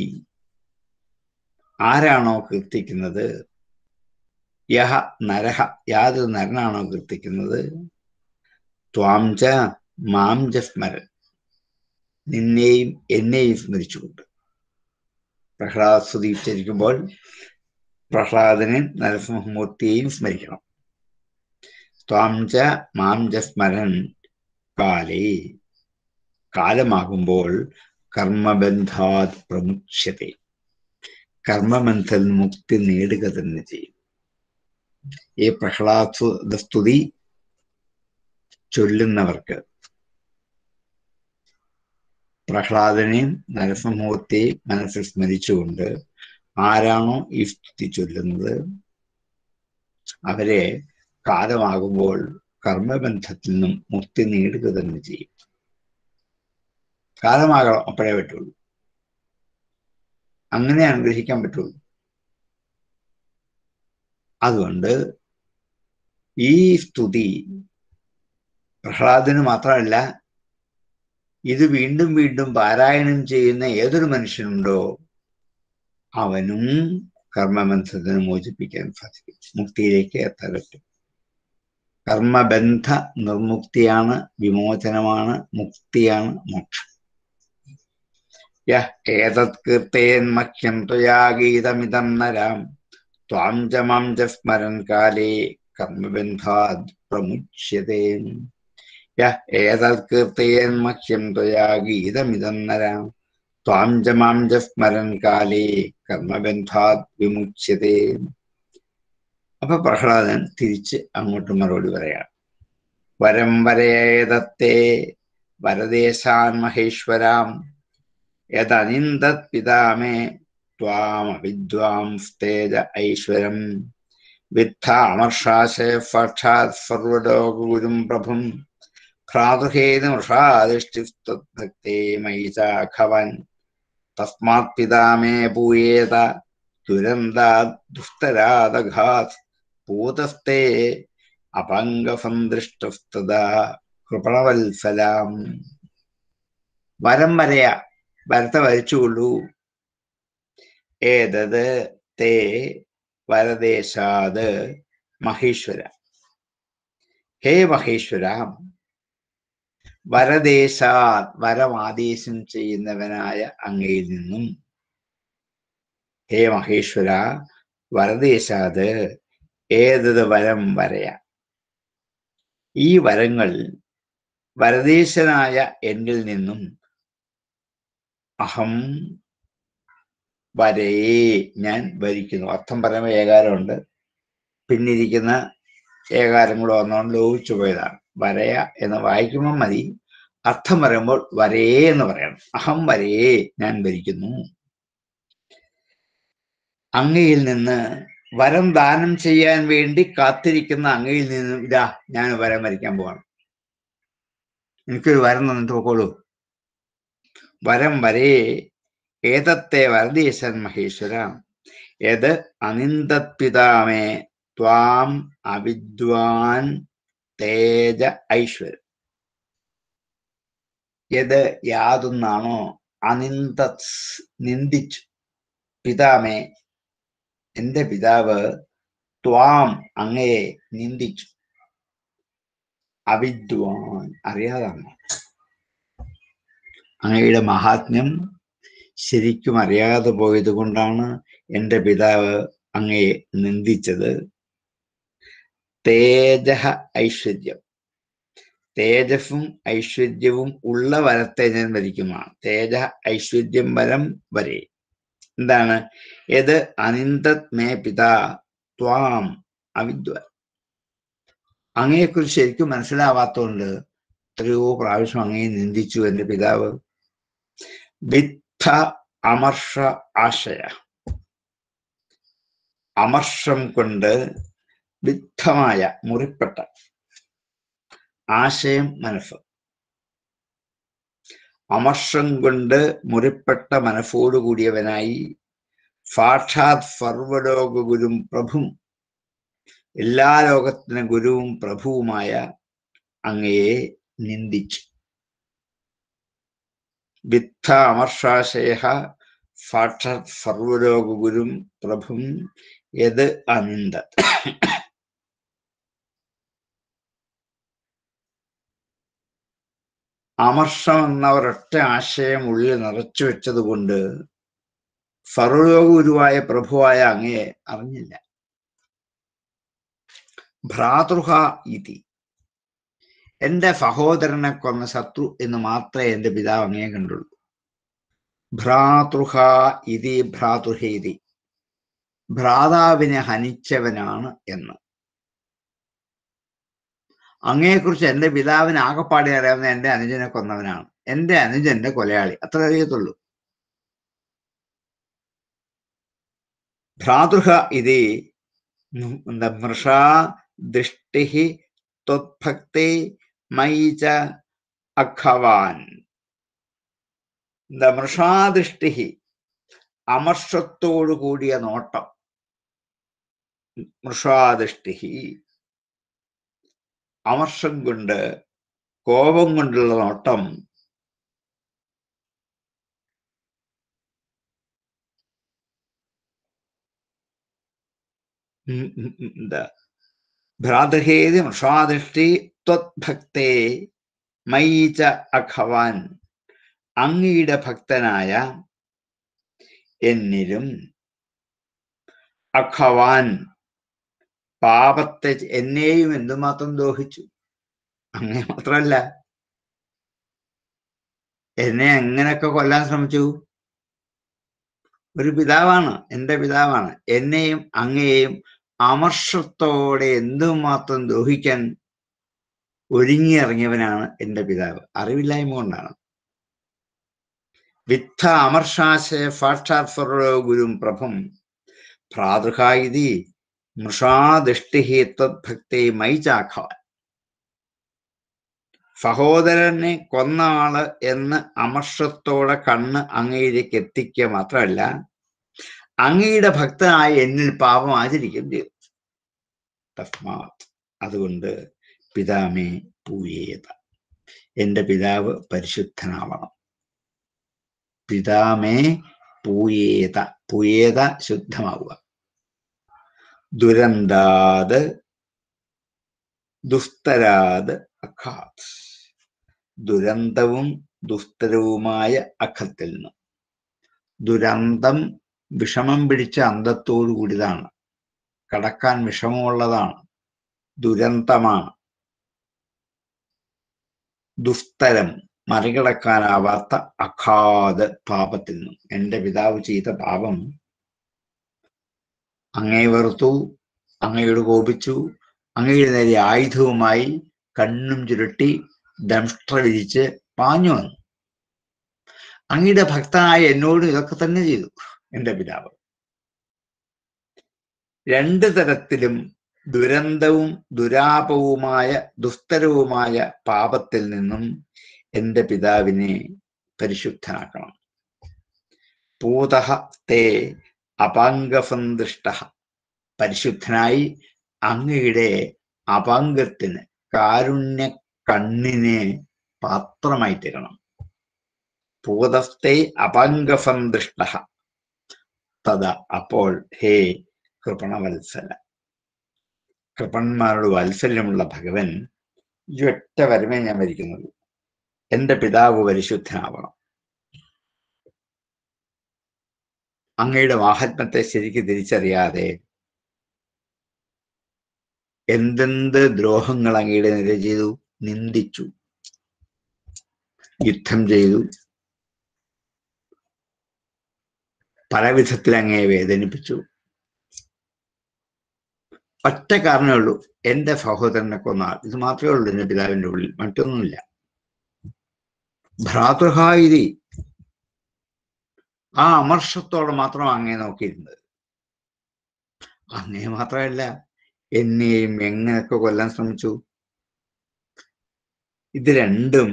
ആരാണോ കീർത്തിക്കുന്നത് യഹ നരഹ യാതൊരു നരനാണോ കീർത്തിക്കുന്നത് ത്വാം ച മാം ച സ്മരൻ നിന്നെയും എന്നെയും സ്മരിച്ചുകൊണ്ട് പ്രഹ്ലാദ സ്തുതി ഉച്ചരിക്കുമ്പോൾ പ്രഹ്ലാദനെ നരസിംഹമൂർത്തിയെയും സ്മരിക്കണം ത്വാം ച മാം ച സ്മരൻ കാലേ കാലമാകുമ്പോൾ കർമ്മബന്ധാത് പ്രമുച്യത്തെ കർമ്മബന്ധത്തിൽ മുക്തി നേടുക തന്നെ ചെയ്യും ഈ പ്രഹ്ലാദ സ്തുതി ചൊല്ലുന്നവർക്ക് പ്രഹ്ലാദനെയും നരസിംഹമൂർത്തിയെയും മനസ്സിൽ സ്മരിച്ചുകൊണ്ട് ആരാണോ ഈ സ്തുതി ചൊല്ലുന്നത് അവരെ കാലമാകുമ്പോൾ കർമ്മബന്ധത്തിൽ നിന്നും മുക്തി നേടുക തന്നെ ചെയ്യും കാലമാകണം അപ്പോഴേ പറ്റുള്ളൂ അങ്ങനെ അനുഗ്രഹിക്കാൻ പറ്റുള്ളൂ അതുകൊണ്ട് ഈ സ്തുതി പ്രഹ്ലാദന് മാത്രമല്ല ഇത് വീണ്ടും വീണ്ടും പാരായണം ചെയ്യുന്ന ഏതൊരു മനുഷ്യനുണ്ടോ അവനും കർമ്മബന്ധത്തിന് മോചിപ്പിക്കാൻ സാധിക്കും മുക്തിയിലേക്ക് എത്താൻ പറ്റും കർമ്മബന്ധ നിർമുക്തിയാണ് വിമോചനമാണ് മുക്തിയാണ് മോക്ഷം യഹ് ഏതത് കീർത്തേൻ മഹ്യം ത്വയാ ഗീതമിതം നരാം ത്വാം ച മാം ച സ്മരൻ കാലേ കർമ്മബന്ധാത് പ്രമുച്യത്തെ യഹ് ഏതത് കീർത്തേൻ മഹ്യം ത്വയാ ഗീതമിതം നരാം ത്വാം ച മാം ച സ്മരൻ കാലേ കർമ്മബന്ധാത് വിമുച്യത്തെ അപ്പൊ പ്രഹ്ലാദൻ തിരിച്ച് അങ്ങോട്ട് മറുപടി പറയാം വരം വരയേതത്തെ വരദേശാൻ മഹേശ്വരാം യദനിന്ദത് പിതാമേ ത്വാമവിദ്വാംസ്തേജ ഐശ്വരം വിദ്ധാമർഷാശേ ഫക്ഷാത് സർവലോകഗുരും പ്രഭും ഭ്രാതൃഹേതുമൃഷാദിഷ്ടിസ്തഭക്തേ മയി ചാഖവൻ തസ്മാത് പിതാമേ പൂയേത ദുരന്താത് ദുസ്തരാദഘാത് പൂതസ്തേ അപംഗസന്ദൃഷ്ടസ്തദാ കൃപണവത്സലാം വരം വരയ വരത്തെ വരച്ചുകൊള്ളൂ ഏതത് തേ വരദേശാത് മഹേശ്വര ഹേ മഹേശ്വര വരദേശാത് വരമാദേശം ചെയ്യുന്നവനായ അങ്ങയിൽ നിന്നും ഹേ മഹേശ്വര വരദേശാത് ഏതത് വരം വരയ ഈ വരങ്ങൾ വരദേശനായ എന്നിൽ നിന്നും അഹം വരയേ ഞാൻ ഭരിക്കുന്നു അർത്ഥം പറയുമ്പോൾ ഏകാരമുണ്ട് പിന്നിരിക്കുന്ന ഏകാരം കൂടെ വന്നുകൊണ്ട് ലോപിച്ചു പോയതാണ് വരയ എന്ന് വായിക്കുമ്പോൾ മതി അർത്ഥം പറയുമ്പോൾ വരയേ എന്ന് പറയണം അഹം വരയേ ഞാൻ ഭരിക്കുന്നു അങ്ങയിൽ നിന്ന് വരം ദാനം ചെയ്യാൻ വേണ്ടി കാത്തിരിക്കുന്ന അങ്ങയിൽ നിന്നും ഇതാ ഞാൻ വരം വരയ്ക്കാൻ പോവാണ് എനിക്കൊരു വരം തന്നിട്ട് പോക്കോളൂ വരം വരേ ഏതത്തെ വരദീശൻ മഹേശ്വര ഏത് അനിന്ദത്പിതാമേ ത്വാം അവിദ്വാൻ തേജ ഐശ്വരം യത് യാതൊന്നാണോ അനിന്ദ നിന്ദിച്ചു പിതാമേ എന്റെ പിതാവ് ത്വാം അങ്ങയെ നിന്ദിച്ചു അവിദ്വാൻ അറിയാതാണ് അങ്ങയുടെ മഹാത്മ്യം ശരിക്കും അറിയാതെ പോയത് കൊണ്ടാണ് എൻ്റെ പിതാവ് അങ്ങയെ നിന്ദിച്ചത് തേജ ഐശ്വര്യം തേജസ്സും ഐശ്വര്യവും ഉള്ള വരത്തെ ഞാൻ വരിക്കുന്നതാണ് തേജ ഐശ്വര്യം വരം വരെ എന്താണ് ഏത് അനിന്ദത് മേ പിതാ ത്വാം അവിദ്വാൻ അങ്ങയെക്കുറിച്ച് ശരിക്കും മനസ്സിലാവാത്തോണ്ട് എത്രയോ പ്രാവശ്യം അങ്ങയെ നിന്ദിച്ചു എൻ്റെ പിതാവ് വിദ്ധ അമർഷ ആശയ അമർഷം കൊണ്ട് വിദ്ധമായ മുറിപ്പെട്ട ആശയം മനസ്സ് അമർഷം കൊണ്ട് മുറിപ്പെട്ട മനസ്സോടു കൂടിയവനായി സാക്ഷാത് സർവലോക ഗുരും പ്രഭും എല്ലാ ലോകത്തിനും ഗുരുവും പ്രഭുവുമായ അങ്ങയെ നിന്ദിച്ചു വിദ്ധ അമർഷാശയ സാക്ഷാത് സർവലോക ഗുരും പ്രഭും യത് അനിന്ദ അമർഷം എന്ന ഒരൊറ്റ ആശയം ഉള്ളിൽ നിറച്ചു വെച്ചത് കൊണ്ട് സർവലോക ഗുരുവായ പ്രഭുവായ അങ്ങയെ അറിഞ്ഞില്ല ഭ്രാതൃഹ ഇതി എന്റെ സഹോദരനെ കൊന്ന ശത്രു എന്ന് മാത്രമേ എന്റെ പിതാവ് അങ്ങയെ കണ്ടുള്ളൂ ഭ്രാതൃഹ ഇതി ഭ്രാതൃഹേതി ഭ്രാതാവിനെ ഹനിച്ചവനാണ് എന്ന് അങ്ങയെക്കുറിച്ച് എന്റെ പിതാവിന് ആകപ്പാടെ അറിയാവുന്ന എന്റെ അനുജനെ കൊന്നവനാണ് എന്റെ അനുജന്റെ കൊലയാളി അത്ര അറിയത്തുള്ളൂ ഭ്രാതൃഹ ഇതി എന്താ മൃഷാ ദൃഷ്ടി ത്വത്ഭക്തി മൈച അഖവാൻ എന്താ മൃഷാദൃഷ്ടി അമർഷത്തോടു കൂടിയ നോട്ടം മൃഷാദൃഷ്ടി അമർഷം കൊണ്ട് കോപം കൊണ്ടുള്ള നോട്ടം എന്താ ഭ്രാതൃഹേതി മൃഷാദൃഷ്ടി ത്വത്ഭക്തേ മൈച അഖവാൻ അങ്ങയുടെ ഭക്തനായ എന്നിലും അഖവാൻ പാപത്തെ എന്നെയും എന്തുമാത്രം ദോഹിച്ചു അങ്ങനെ മാത്രമല്ല എന്നെ എങ്ങനെയൊക്കെ കൊല്ലാൻ ശ്രമിച്ചു ഒരു പിതാവാണ് എൻ്റെ പിതാവാണ് എന്നെയും അങ്ങയെയും അമർഷത്തോടെ എന്തുമാത്രം ദോഹിക്കാൻ ഒരുങ്ങിയിറങ്ങിയവനാണ് എൻ്റെ പിതാവ് അറിവില്ലായ്മ കൊണ്ടാണ് വിത്ത അമർഷാശയ സാക്ഷാത് സർവോ ഗുരും പ്രഭം ഭ്രാതൃഹായിതി മൃഷാദൃഷ്ടി തദ്ഭക്തി മൈചാഖവാൻ സഹോദരനെ കൊന്ന ആള് എന്ന് അമർഷത്തോടെ കണ്ണ് അങ്ങയിലേക്ക് എത്തിക്കുക മാത്രമല്ല അങ്ങയുടെ ഭക്തനായ എന്നിൽ പാപം ആചരിക്കുകയും ചെയ്തു തസ്മാത് അതുകൊണ്ട് പിതാമേ പൂയേത എന്റെ പിതാവ് പരിശുദ്ധനാവണം പിതാമേ പൂയേത പൂയേത ശുദ്ധമാവുക ദുരന്താത് ദുസ്തരാത് അഖാത് ദുരന്തവും ദുസ്തരവുമായ അഖത്തിൽ നിന്ന് ദുരന്തം വിഷമം പിടിച്ച അന്തത്തോടു കൂടിയതാണ് കടക്കാൻ വിഷമമുള്ളതാണ് ദുരന്തമാണ് ദുസ്തരം മറികടക്കാനാവാത്ത അഖാത് പാപത്തിൽ നിന്നും എൻ്റെ പിതാവ് ചെയ്ത പാപം അങ്ങയെ വെറുത്തു അങ്ങയോട് കോപിച്ചു അങ്ങയുടെ നേരെ ആയുധവുമായി കണ്ണും ചുരുട്ടി ദംഷ്ട്ര വിരിച്ച് പാഞ്ഞു വന്നു അങ്ങയുടെ ഭക്തനായ എന്നോട് ഇതൊക്കെ തന്നെ ചെയ്തു എൻ്റെ പിതാവ് രണ്ട് തരത്തിലും ദുരന്തവും ദുരാപവുമായ ദുസ്തരവുമായ പാപത്തിൽ നിന്നും എൻ്റെ പിതാവിനെ പരിശുദ്ധനാക്കണം പൂത തേ അപാംഗസന്തുഷ്ട പരിശുദ്ധനായി അങ്ങയുടെ അപാംഗത്തിന് കാരുണ്യ കണ്ണിനെ പാത്രമായി തരണം പൂതസ്ഥേ അപംഗഫം ദൃഷ്ട തഥ അപ്പോൾ ഹേ കൃപണവത്സല കൃപണന്മാരോട് വാത്സല്യമുള്ള ഭഗവൻ ഈ ഒറ്റ വരമേ ഞാൻ വരിക്കുന്നുള്ളൂ എന്റെ പിതാവ് പരിശുദ്ധനാവണം അങ്ങയുടെ മാഹാത്മ്യത്തെ ശരിക്ക് തിരിച്ചറിയാതെ എന്തെന്ത് ദ്രോഹങ്ങൾ അങ്ങയുടെ നിര ചെയ്തു നിന്ദിച്ചു യുദ്ധം ചെയ്തു പല വിധത്തിൽ അങ്ങയെ വേദനിപ്പിച്ചു ഒറ്റ കാരണമേ ഉള്ളൂ എന്റെ സഹോദരനെ കൊന്നാൽ ഇത് മാത്രമേ ഉള്ളൂ എന്റെ പിതാവിന്റെ ഉള്ളിൽ മറ്റൊന്നുമില്ല ഭ്രാതൃഹായിരി ആ അമർഷത്തോടെ മാത്രം അങ്ങേ നോക്കിയിരുന്നത് അങ്ങേ മാത്രമല്ല എന്നെയും എങ്ങനെയൊക്കെ കൊല്ലാൻ ശ്രമിച്ചു ഇത് രണ്ടും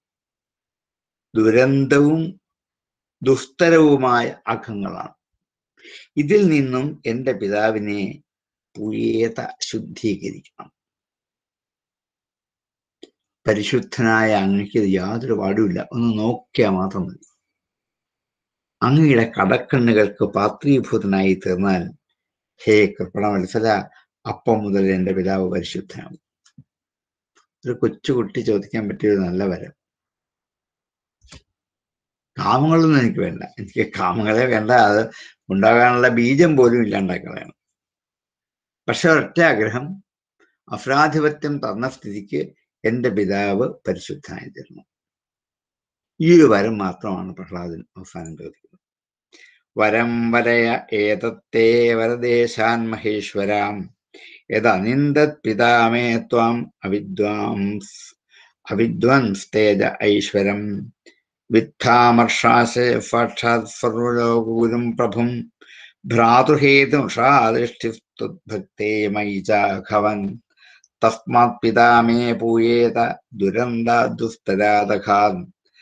ദുരന്തവും ദുസ്തരവുമായ അഖങ്ങളാണ് ഇതിൽ നിന്നും എൻ്റെ പിതാവിനെ പുയേത ശുദ്ധീകരിക്കണം പരിശുദ്ധനായ അങ്ങക്ക് യാതൊരു പാടുമില്ല ഒന്ന് നോക്കിയാൽ മാത്രം മതി അങ്ങയുടെ കടക്കണ്ണുകൾക്ക് പാത്രീഭൂതനായി തീർന്നാൽ ഹേ കൃപണവത്സല അപ്പം മുതൽ എൻ്റെ പിതാവ് പരിശുദ്ധനാവും ഒരു കൊച്ചുകുട്ടി ചോദിക്കാൻ പറ്റിയ ഒരു നല്ല വരം കാമങ്ങളൊന്നും എനിക്ക് വേണ്ട എനിക്ക് കാമങ്ങളെ വേണ്ട അത് ഉണ്ടാകാനുള്ള ബീജം പോലും ഇല്ലാണ്ടാക്കളയാണ് പക്ഷെ ഒറ്റ ആഗ്രഹം അപരാധിപത്യം തന്ന സ്ഥിതിക്ക് എൻ്റെ പിതാവ് പരിശുദ്ധനായി തീർന്നു ഈ ഒരു വരം മാത്രമാണ് പ്രഹ്ലാദൻ അവസാനം ചോദിക്കുന്നത് വരം വരയ ഏതത്തെ വരദേശാൻ മഹേശ്വരാം യദനിന്ദത് പിതാമേ ത്വാം അവിദ്വാംസ് അവിദ്വംസ്തേജ ഐശ്വരം വിദ്ധാമർഷാസെ ഫക്ഷാത് സർവലോകുരും പ്രഭും ഭ്രാതൃഹേതുഷാദൃഷ്ടിഭക്തേ മയി ചാഘവൻ തസ്മാത് പിതാമേ പൂയേത ദുരന്ത ദുസ്തരാദഘാൻ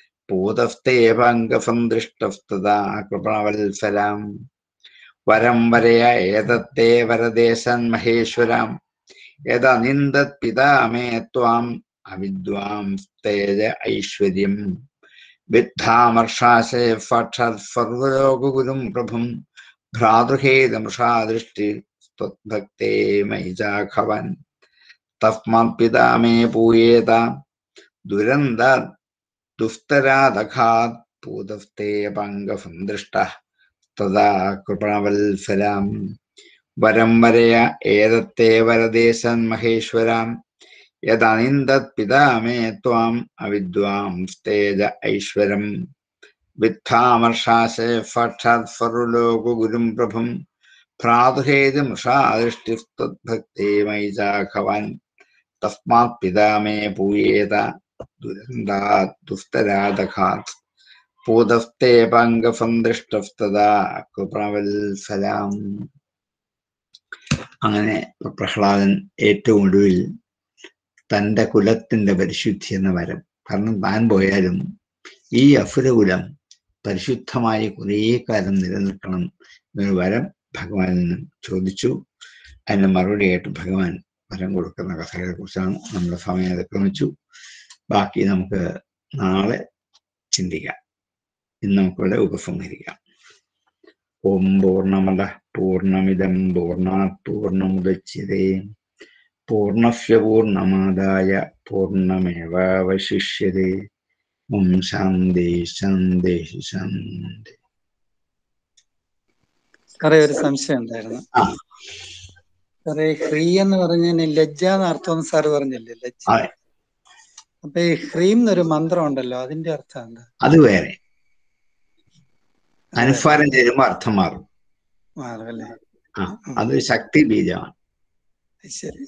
പൂതസ്തേവംഗസന്ദൃഷ്ടസ്തദാ കൃപണവത്സലാം വരം വരയ ഏതത്തെ വരദേശൻ മഹേശ്വരാം യദനിന്ദത് പിതാമേ ത്വാം അവിദ്വാംസ്തേജ ഐശ്വര്യം വിദ്ധാമർഷാസെ ഫക്ഷത് സർവലോകഗുരും പ്രഭും ഭ്രാതൃഹേതമൃഷാദൃഷ്ടി ഭക്തേ മൈജാഘവൻ തസ്മാത് പിതാമേ പൂയേത ദുരന്ത ദുസ്തരാദഘാത് പൂതസ്തേ പങ്കസന്ദൃഷ്ട തഥാ കൃപണവത്സലാം വരം വരയ ഏതത്തെ വരദേശൻ മഹേശ്വരാം യദനിന്ദത് പിതാമേ ത്വാം അവിദ്വാംസ്തേജ ഐശ്വരം വിദ്ധാമർഷാസെ ഫക്ഷാത് സർവലോകഗുരും പ്രഭും ഭ്രാതുഹേതുമൃഷാദൃഷ്ടിസ്തദ്ഭക്തേ മൈജാഘവാൻ തസ്മാത് പിതാമേ പൂയേത ദുരന്താത് ദുസ്തരാദഘാത് പൂതസ്തേ പങ്കസന്ദൃഷ്ടസ്തദാ കൃപണവത്സലാം അങ്ങനെ പ്രഹ്ലാദൻ ഏറ്റവും ഒടുവിൽ തൻ്റെ കുലത്തിന്റെ പരിശുദ്ധി എന്ന വരം കാരണം താൻ പോയാലും ഈ അസുരകുലം പരിശുദ്ധമായി കുറേ കാലം നിലനിൽക്കണം എന്നൊരു വരം ഭഗവാനിൽ നിന്ന് ചോദിച്ചു അതിന് മറുപടിയായിട്ട് ഭഗവാൻ വരം കൊടുക്കുന്ന കഥകളെ കുറിച്ചാണ് നമ്മുടെ സമയം അതിക്രമിച്ചു ബാക്കി നമുക്ക് നാളെ ചിന്തിക്കാം ഇന്ന് നമുക്കിവിടെ ഉപസംഹരിക്കാം ഓം പൂർണ്ണമത പൂർണ്ണമിതം പൂർണ്ണാത് പൂർണ്ണമുദച്യതേ പൂർണ്ണസ്യ പൂർണ്ണമാദായ പൂർണ്ണമേവാവശിഷ്യതേ ഓം ശാന്തി ശാന്തി ശാന്തി സാറേ ഒരു സംശയം ഉണ്ടായിരുന്നു ആ. സാറേ ഹ്രീ എന്ന് പറഞ്ഞതിന് ലജ്ജ എന്ന് അർത്ഥം സാറ് പറഞ്ഞില്ലേ ലജ്ജ അതെ. അപ്പൊ ഈ ഹ്രീം എന്നൊരു മന്ത്രം ഉണ്ടല്ലോ അതിന്റെ അർത്ഥം എന്താ അത് വേറെ അനുസ്വാരം ചേരുമ്പോൾ അർത്ഥം മാറും മാറുമല്ലേ ആ അത് ശക്തി ബീജമാണ് ശരി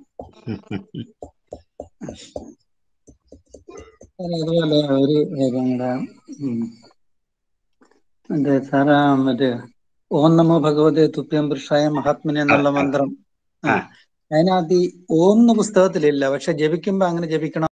സാറേ, അതുപോലെ ഒരു കാര്യം കൂടെ ഉം. മറ്റേ സാറാ മറ്റേ ഓം നമോ ഭഗവതേ തുഭ്യം പുരുഷായ മഹാത്മനെ എന്നുള്ള ആ, ആ. മന്ത്രം ആ. ആ. അതിനകത്ത് ഈ ഓം എന്ന പുസ്തകത്തിലില്ല പക്ഷെ ജപിക്കുമ്പോ അങ്ങനെ ജപിക്കണം